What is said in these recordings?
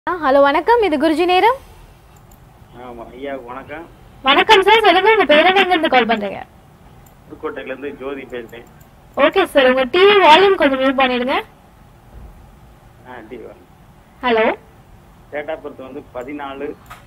ஆ hello வணக்கம் இது குருஜி நேரம் ஆமாம் ஐயா வணக்கம் வணக்கம் சார் சொல்லுங்க உங்க பேர் என்ன இருந்து கால் பண்றீங்க புதுக்கோட்டையிலேருந்து ஜோதி பேசுகிறேன் ஓகே சார் உங்க டிவி வால்யூம் கொஞ்சம் மியூட் பண்ணிடுங்க ஆ டிவி வரேன் ஹலோ டேட் ஆஃப் பர்த் வந்து பதினாலு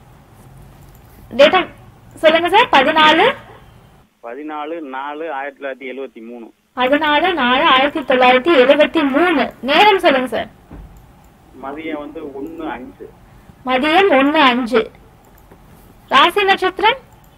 டேட்டா சொல்லுங்க சார் பதினாலு பதினாலு நாலு ஆயிரத்தி தொள்ளாயிரத்தி எழுவத்தி மூணு பதினாலு நாலு ஆயிரத்தி தொள்ளாயிரத்தி எழுபத்தி மூணு நேரம் சொல்லுங்க சார் மதியம் வந்து ஒன்று அஞ்சு மதியம் ஒன்னு அஞ்சு ராசி நட்சத்திரம்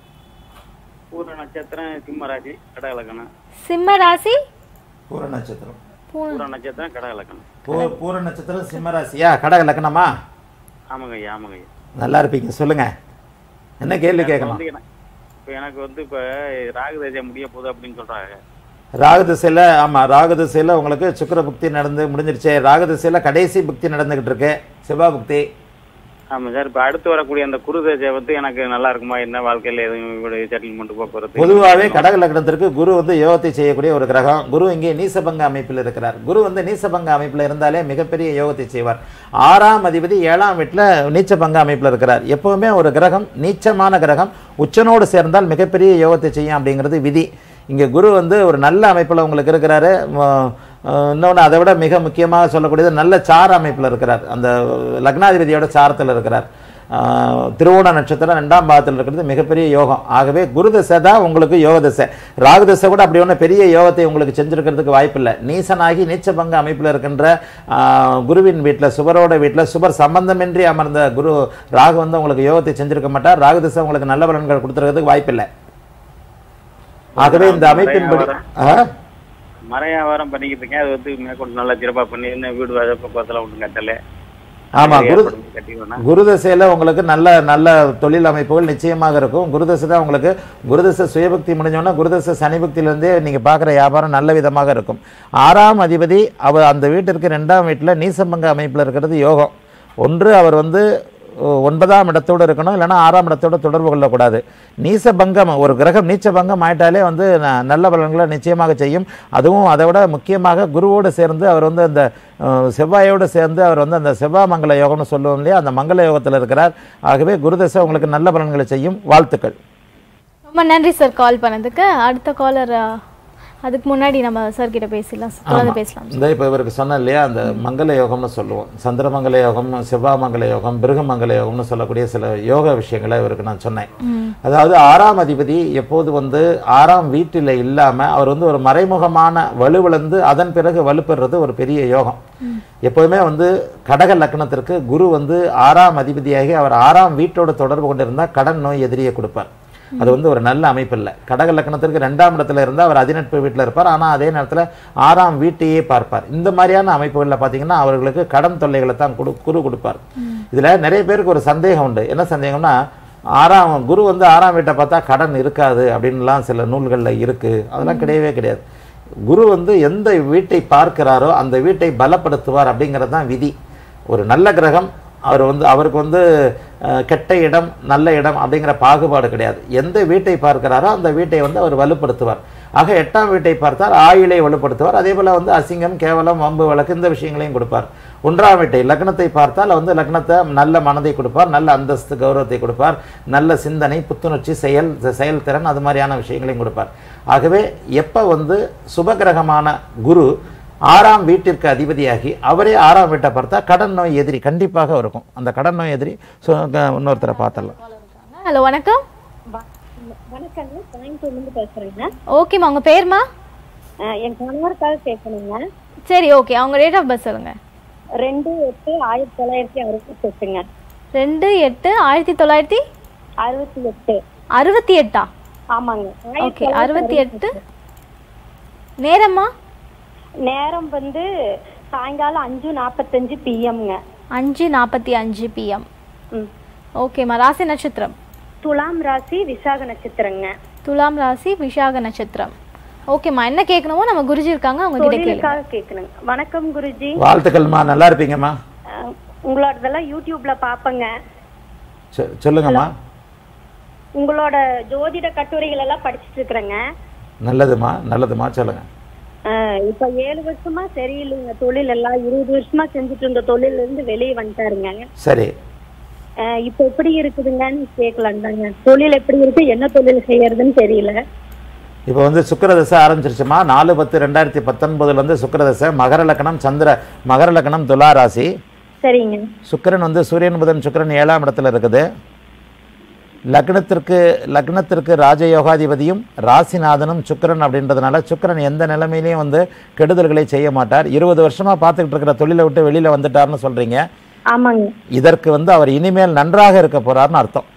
பூர நட்சத்திரம் சிம்மராசி கடகலக்கணம் சிம்ம ராசி பூர நட்சத்திரம் பூ- பூர நட்சத்திரம் கடகலக்கணம் பூ பூர நட்சத்திரம் சிம்மராசியா கடக லக்னமா ஆமாங்க ஐயா ஆமாங்க ஐயா நல்லா இருப்பீங்க சொல்லுங்க என்ன கேள்வி கேட்கணும் வந்து எனக்கு இப்போ எனக்கு வந்து இப்போ ராகு தேஜா முடிய போகுது அப்படின்னு சொல்கிறாங்க ராகு திசையில் ஆமாம் ராகு திசையில் உங்களுக்கு சுக்கிர புக்தி நடந்து முடிஞ்சிருச்சு ராகு திசையில் கடைசி புக்தி நடந்துக்கிட்டு இருக்கு செவ்வா புக்தி ஆமாம் சார் இப்போ அடுத்து வரக்கூடிய அந்த குரு தேஜா வந்து எனக்கு நல்லா இருக்குமா என்ன வாழ்க்கையில் எதுவும் இப்படி செட்டில்மெண்ட் போக்குவரத்து பொதுவாகவே கடக லக்னத்திற்கு குரு வந்து யோகத்தை செய்யக்கூடிய ஒரு கிரகம் குரு இங்கே நீசபங்க அமைப்பில் இருக்கிறார் குரு வந்து நீசபங்க அமைப்பில் இருந்தாலே மிகப்பெரிய யோகத்தை செய்வார் ஆறாம் அதிபதி ஏழாம் வீட்டில் நீச்சபங்க அமைப்பில் இருக்கிறார் எப்பவுமே ஒரு கிரகம் நீச்சமான கிரகம் உச்சனோடு சேர்ந்தால் மிகப்பெரிய யோகத்தை செய்யும் அப்படிங்கிறது விதி இங்கே குரு வந்து ஒரு நல்ல அமைப்பில் உங்களுக்கு இருக்கிறாரு இன்னொன்று அதை விட மிக முக்கியமாக சொல்லக்கூடியது நல்ல சார அமைப்பில் இருக்கிறார் அந்த லக்னாதிபதியோட சாரத்தில் இருக்கிறார் ஆஹ் திருவோண நட்சத்திரம் ரெண்டாம் பாதத்தில் இருக்கிறது மிகப்பெரிய யோகம் ஆகவே குரு தசை தான் உங்களுக்கு யோக தசை ராகு தசை கூட அப்படி ஒன்றும் பெரிய யோகத்தை உங்களுக்கு செஞ்சிருக்கிறதுக்கு வாய்ப்பில்லை நீசனாகி நீச்சபங்க அமைப்பில் இருக்கின்ற ஆஹ் குருவின் வீட்டில் சுபரோட வீட்டில் சுபர் சம்பந்தமின்றி அமர்ந்த குரு ராகு வந்து உங்களுக்கு யோகத்தை செஞ்சிருக்க மாட்டார் ராகு தசை உங்களுக்கு நல்ல பலன்கள் கொடுத்துருக்கிறதுக்கு வாய்ப்பில்லை ஆகவே இந்த அமைப்பின்படி ஆ? மர வியாபாரம் பண்ணிக்கிட்டு இருக்கேன் அது வந்து மேற்கொண்டு நல்லா சிறப்பாக பண்ணி என்ன வீடு வாசல் பக்கத்தில் ஒன்றும் கட்டலை ஆமா குரு கட்டி வேணா குருதசையில் உங்களுக்கு நல்ல நல்ல தொழில் அமைப்புகள் நிச்சயமாக இருக்கும் குருதசை தான் உங்களுக்கு குருதசை சுயபக்தி முடிஞ்சோன்னா குருதசை சனிபக்தியிலேருந்தே நீங்கள் பார்க்குற வியாபாரம் நல்ல விதமாக இருக்கும் ஆறாம் அதிபதி அவர் அந்த வீட்டிற்கு ரெண்டாம் வீட்டில் நீசபங்க அமைப்பில் இருக்கிறது யோகம் ஒன்று அவர் வந்து ஒ- ஒன்பதாம் இடத்தோடு இருக்கணும் இல்லைன்னா ஆறாம் இடத்தோடு தொடர்பு கொள்ளக்கூடாது நீசபங்கம் ஒரு கிரகம் நீச்சபங்கம் ஆயிட்டாலே வந்து ந- நல்ல பலன்களை நிச்சயமாக செய்யும் அதுவும் அதை விட முக்கியமாக குருவோடு சேர்ந்து அவர் வந்து அந்த அஹ், செவ்வாயோடு சேர்ந்து அவர் வந்து அந்த செவ்வாய் மங்கள யோகம்னு சொல்லுவோம் இல்லையா அந்த மங்கள யோகத்தில் இருக்கிறார் ஆகவே குருதசை உங்களுக்கு நல்ல பலன்களை செய்யும் வாழ்த்துக்கள் ரொம்ப நன்றி சார் கால் பண்ணதுக்கு அடுத்த காலர் அதுக்கு முன்னாடி நம்ம சார் கிட்ட பேசலாம் தொடர்ந்து பேசலாம் இந்த இப்போ இவருக்கு சொன்னேன் இல்லையா அந்த மங்கள யோகம்னு சொல்லுவோம் சந்திரமங்கல யோகம் செவ்வாய் மங்கள யோகம் பிருகமங்கல யோகம்னு சொல்லக்கூடிய சில யோக விஷயங்களை இவருக்கு நான் சொன்னேன் அதாவது ஆறாம் அதிபதி எப்போது வந்து ஆறாம் வீட்டில் இல்லாமல் அவர் வந்து ஒரு மறைமுகமான வலுவிழந்து அதன் பிறகு வலுப்பெறுறது ஒரு பெரிய யோகம் எப்போதுமே வந்து கடக லக்னத்திற்கு குரு வந்து ஆறாம் அதிபதியாகி அவர் ஆறாம் வீட்டோட தொடர்பு கொண்டிருந்தால் கடன் நோய் எதிரியை கொடுப்பார் அது வந்து ஒரு நல்ல அமைப்பு இல்லை கடக லக்னத்திற்கு ரெண்டாம் இடத்துல இருந்தால் அவர் அதிநட்பு வீட்டில் இருப்பார் ஆனால் அதே நேரத்தில் ஆறாம் வீட்டையே பார்ப்பார் இந்த மாதிரியான அமைப்புகளில் பார்த்தீங்கன்னா அவர்களுக்கு கடன் தொல்லைகளை தான் கொடு குரு கொடுப்பார் இதில் நிறைய பேருக்கு ஒரு சந்தேகம் உண்டு என்ன சந்தேகம்னா ஆறாம் குரு வந்து ஆறாம் வீட்டை பார்த்தா கடன் இருக்காது அப்படின்லாம் சில நூல்களில் இருக்குது அதெல்லாம் கிடையவே கிடையாது குரு வந்து எந்த வீட்டை பார்க்கிறாரோ அந்த வீட்டை பலப்படுத்துவார் அப்படிங்கிறது தான் விதி ஒரு நல்ல கிரகம் அவர் வந்து அவருக்கு வந்து அஹ், கெட்ட இடம் நல்ல இடம் அப்படிங்கிற பாகுபாடு கிடையாது எந்த வீட்டை பார்க்கிறாரோ அந்த வீட்டை வந்து அவர் வலுப்படுத்துவார் ஆக எட்டாம் வீட்டை பார்த்தால் ஆயுளை வலுப்படுத்துவார் அதே போல் வந்து அசிங்கம் கேவலம் வம்பு வழக்கு இந்த விஷயங்களையும் கொடுப்பார் ஒன்றாம் வீட்டை லக்னத்தை பார்த்தால் வந்து லக்னத்தை நல்ல மனதை கொடுப்பார் நல்ல அந்தஸ்து கௌரவத்தை கொடுப்பார் நல்ல சிந்தனை புத்துணர்ச்சி செயல் செயல்திறன் அது மாதிரியான விஷயங்களையும் கொடுப்பார் ஆகவே எப்போ வந்து சுபகிரகமான குரு ஆறாம் வீட்டிற்கு அதிபதியாகி அவரே ஆறாம் வீட்டை பார்த்தா கடன் நோய் எதிரி கண்டிப்பாக இருக்கும் அந்த கடன் நோய் எதிரி ஸோ இன்னொருத்தரை பார்த்துடலாம் ஹலோ வணக்கம் வணக்கங்க கோயம்புத்தூர்லேருந்து பேசுகிறேங்க ஓகேம்மா உங்க பேர்மா என் கணவருக்காக கேட்கணுங்க சரி ஓகே அவங்க டேட் ஆஃப் பர்த் சொல்லுங்க ரெண்டு எட்டு ஆயிரத்தி தொள்ளாயிரத்தி அறுபத்தி எட்டுங்க ரெண்டு எட்டு ஆயிரத்தி தொள்ளாயிரத்தி அறுபத்தி எட்டு அறுபத்தி எட்டா ஆமாங்க ஓகே அறுபத்தி எட்டு நேரம்மா நேரம் வந்து சாயங்காலம் அஞ்சு நாற்பத்தஞ்சு பிஎம்ங்க அஞ்சு நாற்பத்தி அஞ்சு பிஎம் ம் ஓகேம்மா ராசி நட்சத்திரம் துலாம் ராசி விசாக நட்சத்திரங்க துலாம் ராசி விஷாக நட்சத்திரம் ஓகேம்மா என்ன கேட்கணுமோ நம்ம குருஜி இருக்காங்க அவங்க கிட்ட கேளுங்க தொழிலுக்காக கேட்கணுங்க வணக்கம் குருஜி வாழ்த்துக்கள்மா நல்லா இருப்பீங்கம்மா அஹ், உங்களோடதெல்லாம் யூடியூப்ல பார்ப்பேங்க சொ- சொல்லுங்கம்மா உங்களோட ஜோதிட கட்டுரைகள் எல்லாம் படிச்சுட்டு இருக்கிறேங்க நல்லதுமா நல்லதுமா சொல்லுங்க அஹ், இப்ப ஏழு வருஷமா சரியில்லைங்க தொழில் எல்லாம் இருபது வருஷமா செஞ்சுட்டு இருந்த தொழில இருந்து வெளியே வந்துட்டாருங்க சரி அஹ், இப்ப எப்படி இருக்குதுங்கன்னு கேட்கலாம் தாங்க தொழில் எப்படி இருக்கு என்ன தொழில் செய்யறதுன்னு தெரியல இப்போ வந்து சுக்கிரதசை ஆரம்பிச்சிருச்சுமா நாலு பத்து ரெண்டாயிரத்தி பத்தொன்பதுலேருந்து சுக்கிரதசை மகர லக்னம் சந்திர மகர லக்னம் துலா ராசி சரிங்க சுக்கிரன் வந்து சூரியன் புதன் சுக்கிரன் ஏழாம் இடத்துல இருக்குது லக்னத்திற்கு லக்னத்திற்கு ராஜயோகாதிபதியும் ராசிநாதனும் சுக்கிரன் அப்படின்றதுனால சுக்கிரன் எந்த நிலைமையிலையும் வந்து கெடுதல்களை செய்ய மாட்டார் இருபது வருஷமா பார்த்துக்கிட்டு இருக்கிற தொழிலை விட்டு வெளியில வந்துட்டார்னு சொல்றீங்க ஆமாங்க இதற்கு வந்து அவர் இனிமேல் நன்றாக இருக்க போறார்னு அர்த்தம்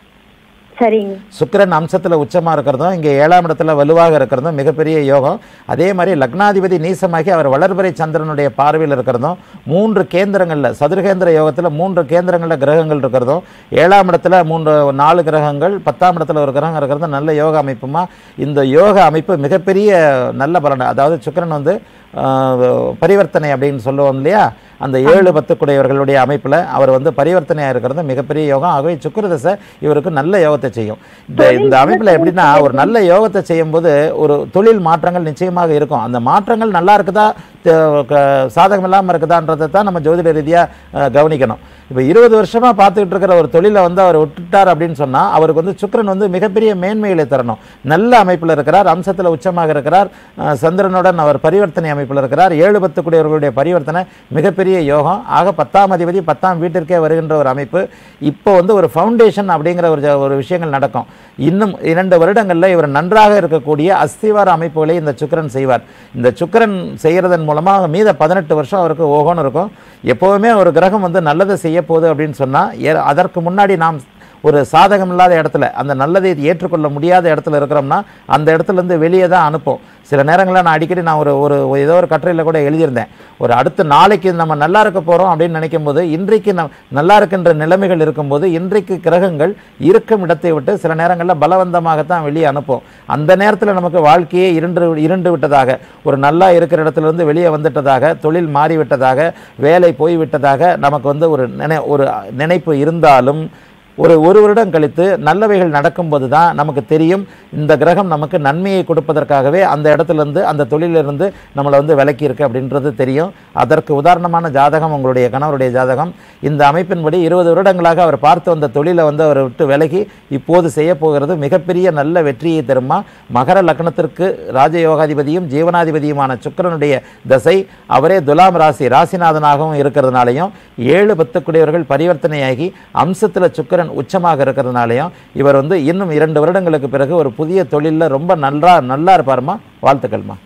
சரிங்க சுக்கிரன் அம்சத்துல உச்சமா இருக்கிறதும் இங்க ஏழாம் இடத்துல வலுவாக இருக்கிறதும் மிகப்பெரிய யோகம் அதே மாதிரி லக்னாதிபதி நீசமாகி அவர் வளர்பிறை சந்திரனுடைய பார்வையில் இருக்கிறதும் மூன்று கேந்திரங்கள்ல சதுர்கேந்திர யோகத்துல மூன்று கேந்திரங்கள்ல கிரகங்கள் இருக்கிறதும் ஏழாம் இடத்துல மூன்று நாலு கிரகங்கள் பத்தாம் இடத்துல ஒரு கிரகம் இருக்கிறது நல்ல யோக அமைப்புமா இந்த யோக அமைப்பு மிகப்பெரிய நல்ல பலன் அதாவது சுக்கிரன் வந்து ஆஹ், பரிவர்த்தனை அப்படின்னு சொல்லுவோம் இல்லையா அந்த ஏழு பத்துக்குடையவர்களுடைய அமைப்புல அவர் வந்து பரிவர்த்தனையா இருக்கிறது மிகப்பெரிய யோகம் ஆகவே சுக்கிரதசை இவருக்கு நல்ல யோகத்தை செய்யும் இந்த இந்த அமைப்புல எப்படின்னா ஒரு நல்ல யோகத்தை செய்யும்போது ஒரு தொழில் மாற்றங்கள் நிச்சயமாக இருக்கும் அந்த மாற்றங்கள் நல்லா இருக்குதா த- க- சாதகம் இல்லாமல் இருக்குதான்றதை தான் நம்ம ஜோதிட ரீதியா அஹ், கவனிக்கணும் இப்போ இருபது வருஷமா பார்த்துக்கிட்டு இருக்கிற ஒரு தொழிலை வந்து அவர் விட்டுட்டார் அப்படின்னு சொன்னா அவருக்கு வந்து சுக்கிரன் வந்து மிகப்பெரிய மேன்மைகளை தரணும் நல்ல அமைப்புல இருக்கிறார் அம்சத்துல உச்சமாக இருக்கிறார் அஹ், சந்திரனுடன் அவர் பரிவர்த்தனை அமைப்புல இருக்கிறார் ஏழு பத்து கூடியவர்களுடைய பரிவர்த்தனை மிகப்பெரிய யோகம் ஆக பத்தாம் அதிபதி பத்தாம் வீட்டிற்கே வருகின்ற ஒரு அமைப்பு இப்போ வந்து ஒரு ஃபவுண்டேஷன் அப்படிங்கிற ஒரு ஜ- ஒரு விஷயங்கள் நடக்கும் இன்னும் இரண்டு வருடங்கள்ல இவர் நன்றாக இருக்கக்கூடிய அஸ்திவார அமைப்புகளை இந்த சுக்கிரன் செய்வார் இந்த சுக்கிரன் செய்யறதன் மூலமாக மீத பதினெட்டு வருஷம் அவருக்கு ஓகோன்னு இருக்கும் எப்போவுமே ஒரு கிரகம் வந்து நல்லதை செய்ய போகுது அப்படின்னு சொன்னா ஏ- அதற்கு முன்னாடி நாம் ஒரு சாதகம் இல்லாத இடத்துல அந்த நல்லதை ஏற்றுக்கொள்ள முடியாத இடத்துல இருக்கிறோம்னா அந்த இடத்துல இருந்து வெளியே தான் அனுப்போம் சில நேரங்களில் நான் அடிக்கடி நான் ஒரு ஒரு ஏதோ ஒரு கட்டுரையில் கூட எழுதியிருந்தேன் ஒரு அடுத்த நாளைக்கு நம்ம நல்லா இருக்க போகிறோம் அப்படின்னு நினைக்கும் போது இன்றைக்கு நம் நல்லா இருக்கின்ற நிலைமைகள் இருக்கும்போது இன்றைக்கு கிரகங்கள் இருக்கும் இடத்தை விட்டு சில நேரங்களில் பலவந்தமாகத்தான் வெளியே அனுப்பும் அந்த நேரத்தில் நமக்கு வாழ்க்கையே இருண்டு இருண்டு விட்டதாக ஒரு நல்லா இருக்கிற இடத்துல இருந்து வெளியே வந்துட்டதாக தொழில் மாறிவிட்டதாக வேலை போய்விட்டதாக நமக்கு வந்து ஒரு நினை ஒரு நினைப்பு இருந்தாலும் ஒரு ஒரு வருடம் கழித்து நல்லவைகள் நடக்கும்போது தான் நமக்கு தெரியும் இந்த கிரகம் நமக்கு நன்மையை கொடுப்பதற்காகவே அந்த இடத்துலேருந்து அந்த தொழிலிருந்து நம்மளை வந்து விலக்கி இருக்கு அப்படின்றது தெரியும் அதற்கு உதாரணமான ஜாதகம் உங்களுடைய கணவருடைய ஜாதகம் இந்த அமைப்பின்படி இருபது வருடங்களாக அவர் பார்த்து வந்த தொழிலை வந்து அவர் விட்டு விலகி இப்போது செய்ய போகிறது மிகப்பெரிய நல்ல வெற்றியை தருமா மகர லக்னத்திற்கு ராஜயோகாதிபதியும் ஜீவனாதிபதியுமான சுக்கிரனுடைய தசை அவரே துலாம் ராசி ராசிநாதனாகவும் இருக்கிறதுனாலையும் ஏழு பத்துக்குடையவர்கள் பரிவர்த்தனையாகி அம்சத்துல சுக்கிரன் உச்சமாக இருக்கிறதுனாலையும் இவர் வந்து இன்னும் இரண்டு வருடங்களுக்கு பிறகு ஒரு புதிய தொழில்ல ரொம்ப நல்லா நல்லா இருப்பாருமா வாழ்த்துக்கள்மா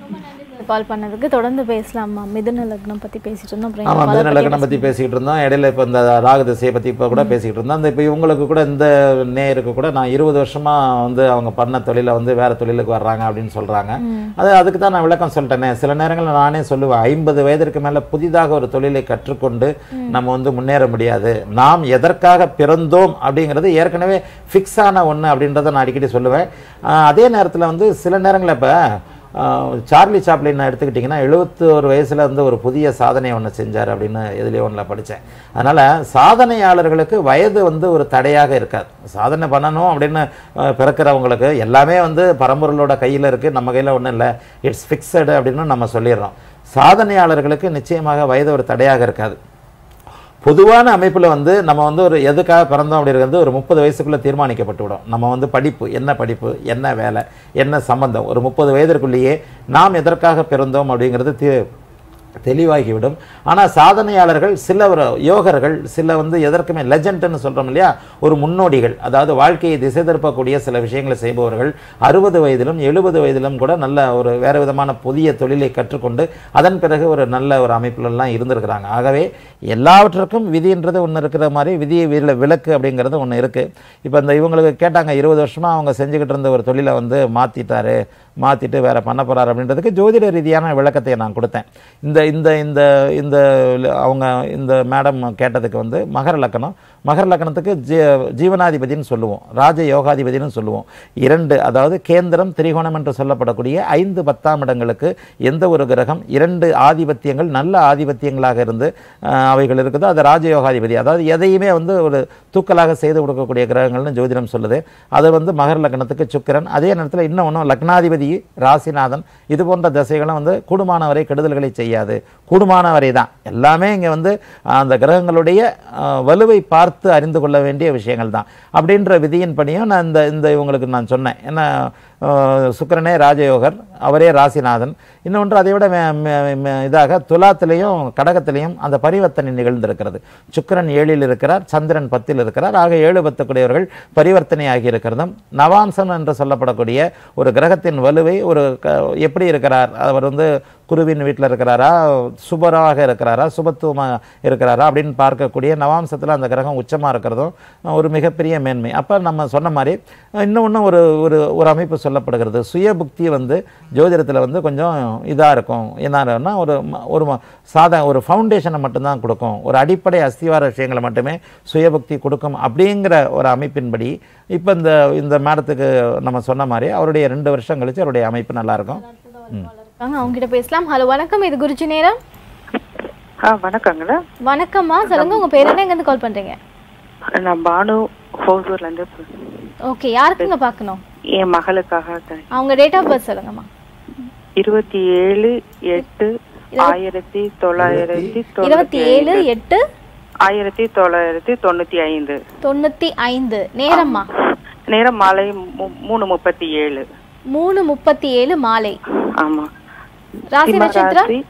கால் பண்ணதுக்கு தொடர்ந்து பேசலாமா மிதுன லக்னம் பத்தி பேசிட்டு இருந்தோம் அப்புறம் ஆமா இந்த மிதன பலத்தை லக்னம் பத்தி பேசிக்கிட்டு இருந்தோம் இடையில இப்போ இந்த ராகு திசையை பத்தி இப்போ கூட பேசிக்கிட்டு இருந்தோம் அந்த இப்போ இவங்களுக்கு கூட இந்த நேருக்கு கூட நான் இருபது வருஷமா வந்து அவங்க பண்ண தொழிலை வந்து வேற தொழிலுக்கு வர்றாங்க அப்படின்னு சொல்றாங்க அது அதுக்கு தான் நான் விளக்கம் சொல்லிட்டேனே சில நேரங்களில் நானே சொல்லுவேன் ஐம்பது வயதிற்கு மேல புதிதாக ஒரு தொழிலை கற்றுக்கொண்டு நம்ம வந்து முன்னேற முடியாது நாம் எதற்காக பிறந்தோம் அப்படிங்கிறது ஏற்கனவே ஃபிக்ஸ் ஆன ஒண்ணு அப்படின்றத நான் அடிக்கடி சொல்லுவேன் ஆஹ் அதே நேரத்துல வந்து சில நேரங்களில் இப்போ ஆஹ் சார்லி சாப்ளின் எடுத்துக்கிட்டிங்கன்னா எழுபத்தோரு வயசுல இருந்து ஒரு புதிய சாதனை ஒன்று செஞ்சார் அப்படின்னு எதுலேயோ ஒன்றில் படித்தேன் அதனால் சாதனையாளர்களுக்கு வயது வந்து ஒரு தடையாக இருக்காது சாதனை பண்ணணும் அப்படின்னு ஆஹ் பிறக்கிறவங்களுக்கு எல்லாமே வந்து பரம்பொருளோட கையில் இருக்குது நம்ம கையில் ஒன்றும் இல்லை இட்ஸ் ஃபிக்ஸடு அப்படின்னு நம்ம சொல்லிடுறோம் சாதனையாளர்களுக்கு நிச்சயமாக வயது ஒரு தடையாக இருக்காது பொதுவான அமைப்பில் வந்து நம்ம வந்து ஒரு எதுக்காக பிறந்தோம் அப்படிங்கிறது ஒரு முப்பது வயசுக்குள்ளே தீர்மானிக்கப்பட்டு விடும் நம்ம வந்து படிப்பு என்ன படிப்பு என்ன வேலை என்ன சம்பந்தம் ஒரு முப்பது வயதிற்குள்ளேயே நாம் எதற்காக பிறந்தோம் அப்படிங்கிறது தீ தெளிவாகிவிடும் ஆனால் சாதனையாளர்கள் சில ஒரு யோகர்கள் சில வந்து எதற்குமே லெஜண்ட்னு சொல்கிறோம் இல்லையா ஒரு முன்னோடிகள் அதாவது வாழ்க்கையை திசை திருப்பக்கூடிய சில விஷயங்களை செய்பவர்கள் அறுபது வயதிலும் எழுபது வயதிலும் கூட நல்ல ஒரு வேறு விதமான புதிய தொழிலை கற்றுக்கொண்டு அதன் பிறகு ஒரு நல்ல ஒரு அமைப்புலலாம் இருந்திருக்கிறாங்க ஆகவே எல்லாவற்றுக்கும் விதின்றது ஒன்று இருக்கிற மாதிரி விதியை வில விலக்கு அப்படிங்கிறது ஒன்று இருக்குது இப்போ இந்த இவங்களுக்கு கேட்டாங்க இருபது வருஷமாக அவங்க செஞ்சுக்கிட்டு இருந்த ஒரு தொழிலை வந்து மாற்றிட்டாரு மாற்றிட்டு வேற பண்ண போறாரு அப்படின்றதுக்கு ஜோதிட ரீதியான விளக்கத்தை நான் கொடுத்தேன் இந்த இந்த இந்த இந்த அவங்க இந்த மேடம் கேட்டதுக்கு வந்து மகர லக்கணம் மகர லக்கணத்துக்கு ஜீ ஜீவனாதிபதினு சொல்லுவோம் ராஜ யோகாதிபதினு சொல்லுவோம் இரண்டு அதாவது கேந்திரம் திரிகோணம் என்று சொல்லப்படக்கூடிய ஐந்து பத்தாம் இடங்களுக்கு எந்த ஒரு கிரகம் இரண்டு ஆதிபத்தியங்கள் நல்ல ஆதிபத்தியங்களாக இருந்து ஆஹ், அவைகள் இருக்குதோ அது ராஜயோகாதிபதி அதாவது எதையுமே வந்து ஒரு தூக்கலாக செய்து கொடுக்கக்கூடிய கிரகங்கள்னு ஜோதிடம் சொல்லுது அது வந்து மகர லக்னத்துக்கு சுக்கிரன் அதே நேரத்தில் இன்னும் ஒன்றும் லக்னாதிபதி ராகு ராசிநாதன் இது போன்ற திசைகளும் வந்து கூடுமானவரை கெடுதல்களை செய்யாது கூடுமானவரை தான் எல்லாமே இங்கே வந்து அந்த கிரகங்களுடைய அஹ், வலுவை பார்த்து அறிந்து கொள்ள வேண்டிய விஷயங்கள் தான் அப்படின்ற விதியின் படியும் நான் இந்த இந்த இவங்களுக்கு நான் சொன்னேன் ஏன்னா அஹ், சுக்கிரனே ராஜயோகர் அவரே ராசிநாதன் இன்னொன்று அதை விட மே- மே- மே- இதாக துலாத்திலையும் கடகத்திலையும் அந்த பரிவர்த்தனை நிகழ்ந்திருக்கிறது சுக்கிரன் ஏழில் இருக்கிறார் சந்திரன் பத்தில் இருக்கிறார் ஆக ஏழு பத்துக்குடையவர்கள் பரிவர்த்தனை ஆகி இருக்கிறதும் நவாம்சம் என்று சொல்லப்படக்கூடிய ஒரு கிரகத்தின் வலுவை ஒரு க- எப்படி இருக்கிறார் அவர் வந்து குருவின் வீட்டில் இருக்கிறாரா சுபராக இருக்கிறாரா சுபத்துவமாக இருக்கிறாரா அப்படின்னு பார்க்கக்கூடிய நவாம்சத்தில் அந்த கிரகம் உச்சமாக இருக்கிறதும் ஒரு மிகப்பெரிய மேன்மை அப்போ நம்ம சொன்ன மாதிரி இன்னொன்று ஒரு ஒரு ஒரு அமைப்பு சொல்லப்படுகிறது சுய புக்தி வந்து ஜோதிடத்தில் வந்து கொஞ்சம் இதாக இருக்கும் என்னன்னா ஒரு ம- ஒரு ம- சாதா ஒரு ஃபவுண்டேஷனை மட்டும்தான் கொடுக்கும் ஒரு அடிப்படை அஸ்திவார விஷயங்களை மட்டுமே சுயபக்தி கொடுக்கும் அப்படிங்கிற ஒரு அமைப்பின்படி இப்போ இந்த இந்த மேடத்துக்கு நம்ம சொன்ன மாதிரி அவருடைய ரெண்டு வருஷம் கழிச்சு அவருடைய அமைப்பு நல்லா இருக்கும் இருக்காங்க அவங்க கிட்ட பேசலாம் ஹலோ வணக்கம் இது குருஜி நேரம் ஆ வணக்கங்களா வணக்கம்மா சொல்லுங்க உங்க பேர் என்ன எங்கேருந்து கால் பண்றீங்க நான் பானு ஹோசூர்லேருந்து ஓகே யாருக்குங்க பார்க்கணும் என் மகளுக்காக தான். அவங்க டேட் ஆஃப் பர்த் சொல்லுங்கம்மா இருபத்தி ஏழு எட்டு ஆயிரத்தி தொள்ளாயிரத்தி இருபத்தி தொண்ணூத்தி ஏழு எட்டு ஆயிரத்தி தொள்ளாயிரத்தி தொண்ணூத்தி ஐந்து தொண்ணூத்தி ஐந்து நேரம்மா நேரம் மாலை மூ- மூணு முப்பத்தி ஏழு மூணு முப்பத்தி ஏழு மாலை ஆமா ராசி சிம்ம நட்சத்திரம் ராசி,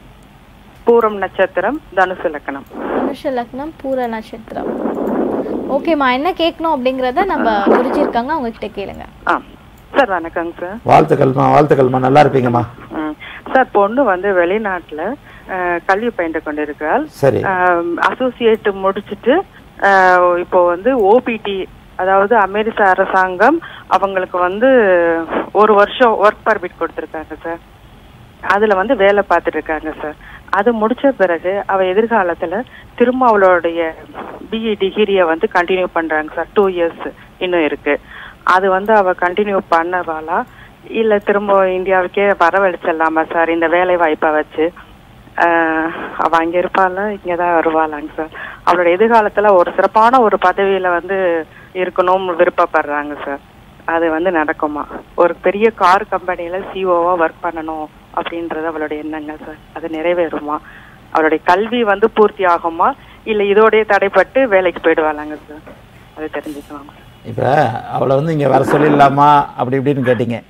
பூரம் நட்சத்திரம் தனுசு லக்கணம் தனுஷ லக்னம் பூர நட்சத்திரம் ஓகேம்மா என்ன கேட்கணும் அப்படிங்கறத நம்ம குருஜி இருக்காங்க அவங்க கிட்ட கேளுங்க ஆ சார் வணக்கங்க சார் வாழ்த்துக்கள்மா வாழ்த்துக்கள்மா நல்லா இருப்பீங்கம்மா ம். சார் பொண்ணு வந்து வெளிநாட்டுல அஹ், கல்வி பயின்று கொண்டிருக்கிறாள் சரி அசோசியேட் முடிச்சுட்டு அஹ், இப்போ வந்து ஓபிடி அதாவது அமெரிக்க அரசாங்கம் அவங்களுக்கு வந்து ஒரு வருஷம் ஒர்க் பர்மிட் கொடுத்துருக்காங்க சார் அதுல வந்து வேலை பார்த்துட்டு இருக்காங்க சார் அது முடிச்ச பிறகு அவ எதிர்காலத்துல திரும்ப அவளுடைய பிஇ டிகிரியை வந்து கண்டினியூ பண்றாங்க சார் டூ இயர்ஸ் இன்னும் இருக்கு அது வந்து அவ கண்டினியூ பண்ணவாளா இல்ல திரும்ப இந்தியாவுக்கே வரவழைச்சிடலாமா சார் இந்த வேலை வாய்ப்பை வச்சு ஆஹ் அவ அங்க இருப்பாளா இங்கதான் வருவாளாங்க சார் அவளோட எதிர்காலத்துல ஒரு சிறப்பான ஒரு பதவியில வந்து இருக்கணும்னு விருப்பப்படுறாங்க சார் அது வந்து நடக்குமா ஒரு பெரிய கார் கம்பெனில சிஓவா ஒர்க் பண்ணணும் அப்படின்றது அவளுடைய எண்ணங்க சார் அது நிறைவேறுமா அவளுடைய கல்வி வந்து பூர்த்தி ஆகுமா இல்ல இதோடய தடைப்பட்டு வேலைக்கு போயிடுவாளாங்க சார் அது தெரிஞ்சுக்கலாம் சார் இப்போ அவளை வந்து இங்கே வர சொல்லிடலாமா அப்படி இப்படின்னு கேட்டீங்க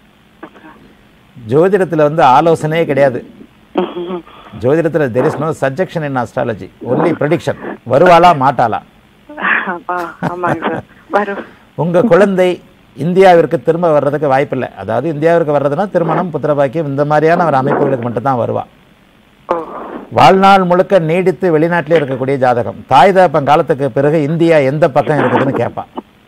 ஜோதிடத்தில் வந்து ஆலோசனையே கிடையாது ஜோதிடத்தில் there is no suggestion in astrology only prediction வருவாளா மாட்டாளா ஆ, ஆமாங்க சார் வரும் உங்க குழந்தை இந்தியாவிற்கு திரும்ப வர்றதுக்கு வாய்ப்பில்லை அதாவது இந்தியாவிற்கு வர்றதுன்னா திருமணம் புத்திரபாக்கியம் இந்த மாதிரியான ஒரு அமைப்புகளுக்கு மட்டும்தான் வருவா ஓ வாழ்நாள் முழுக்க நீடித்து வெளிநாட்டிலே இருக்கக்கூடிய ஜாதகம் தாய் தகப்பன் காலத்துக்கு பிறகு இந்தியா எந்த பக்கம் இருக்குதுன்னு கேட்பா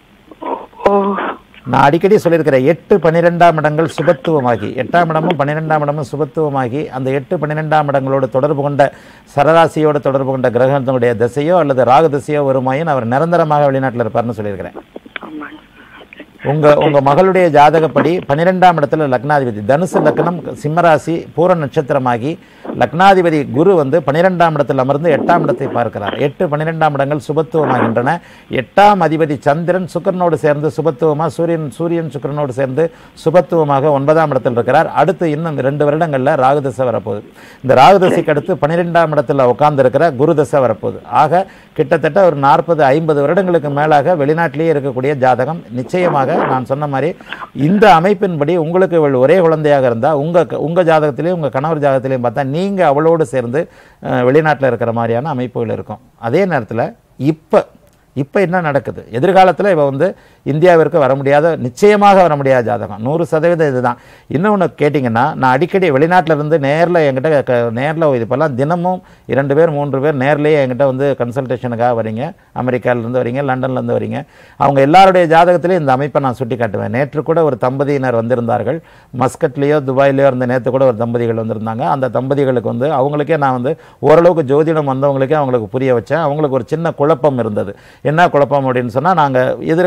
ஓ நான் அடிக்கடி சொல்லியிருக்கிறேன் எட்டு பன்னிரெண்டாம் இடங்கள் சுபத்துவமாகி எட்டாம் இடமும் பன்னிரெண்டாம் இடமும் சுபத்துவமாகி அந்த எட்டு பன்னிரெண்டாம் இடங்களோடு தொடர்பு கொண்ட சரராசியோடு தொடர்பு கொண்ட கிரகத்தினுடைய திசையோ அல்லது ராகு திசையோ வருமாயின் அவர் நிரந்தரமாக வெளிநாட்டில் இருப்பார்னு சொல்லியிருக்கிறேன் ஆமாங்க உங்க உங்க மகளுடைய ஜாதகப்படி பன்னிரெண்டாம் இடத்துல லக்னாதிபதி தனுசு லக்னம் சிம்மராசி பூர நட்சத்திரமாகி லக்னாதிபதி குரு வந்து பன்னிரெண்டாம் இடத்தில் அமர்ந்து எட்டாம் இடத்தை பார்க்கிறார் எட்டு பன்னிரெண்டாம் இடங்கள் சுபத்துவமாகின்றன எட்டாம் அதிபதி சந்திரன் சுக்கரனோடு சேர்ந்து சுபத்துவமா சூரியன் சூரியன் சுக்கிரனோடு சேர்ந்து சுபத்துவமாக ஒன்பதாம் இடத்தில் இருக்கிறார் அடுத்து இன்னும் ரெண்டு வருடங்கள்ல ராகு தசை வரப்போகுது இந்த ராகு தசைக்கு அடுத்து பன்னிரெண்டாம் இடத்துல உட்கார்ந்து இருக்கிற குரு தசை வரப்போகுது ஆக கிட்டத்தட்ட ஒரு நாற்பது ஐம்பது வருடங்களுக்கு மேலாக வெளிநாட்டிலேயே இருக்கக்கூடிய ஜாதகம் நிச்சயமாக நான் சொன்ன மாதிரி இந்த அமைப்பின்படி உங்களுக்கு இவள் ஒரே குழந்தையாக இருந்தால் உங்க உங்க ஜாதகத்திலையும் உங்க கணவர் ஜாதகத்திலையும் பார்த்தா நீங்க அவளோடு சேர்ந்து அஹ், வெளிநாட்டுல இருக்கிற மாதிரியான அமைப்புகள் இருக்கும் அதே நேரத்துல இப்ப இப்போ என்ன நடக்குது எதிர்காலத்தில் இவ வந்து இந்தியாவிற்கு வர முடியாத நிச்சயமாக வர முடியாத ஜாதகம் நூறு சதவீதம் இதுதான் இன்னொன்று கேட்டிங்கன்னா நான் அடிக்கடி வெளிநாட்டில் இருந்து நேரில் என்கிட்ட க நேரில் இப்போல்லாம் தினமும் இரண்டு பேர் மூன்று பேர் நேர்லேயே என்கிட்ட வந்து கன்சல்டேஷனுக்காக வரீங்க அமெரிக்காவிலேருந்து வரீங்க லண்டன்லேருந்து வரீங்க அவங்க எல்லாருடைய ஜாதகத்திலையும் இந்த அமைப்பை நான் சுட்டி காட்டுவேன் நேற்று கூட ஒரு தம்பதியினர் வந்திருந்தார்கள் மஸ்கட்லேயோ துபாயிலையோ இருந்த நேற்று கூட ஒரு தம்பதிகள் வந்திருந்தாங்க அந்த தம்பதிகளுக்கு வந்து அவங்களுக்கே நான் வந்து ஓரளவுக்கு ஜோதிடம் வந்தவங்களுக்கே அவங்களுக்கு புரிய வச்சேன் அவங்களுக்கு ஒரு சின்ன குழப்பம் இருந்தது என்ன குழப்பம் அப்படின்னு சொன்னால் நாங்கள் எதிர்காலத்தில்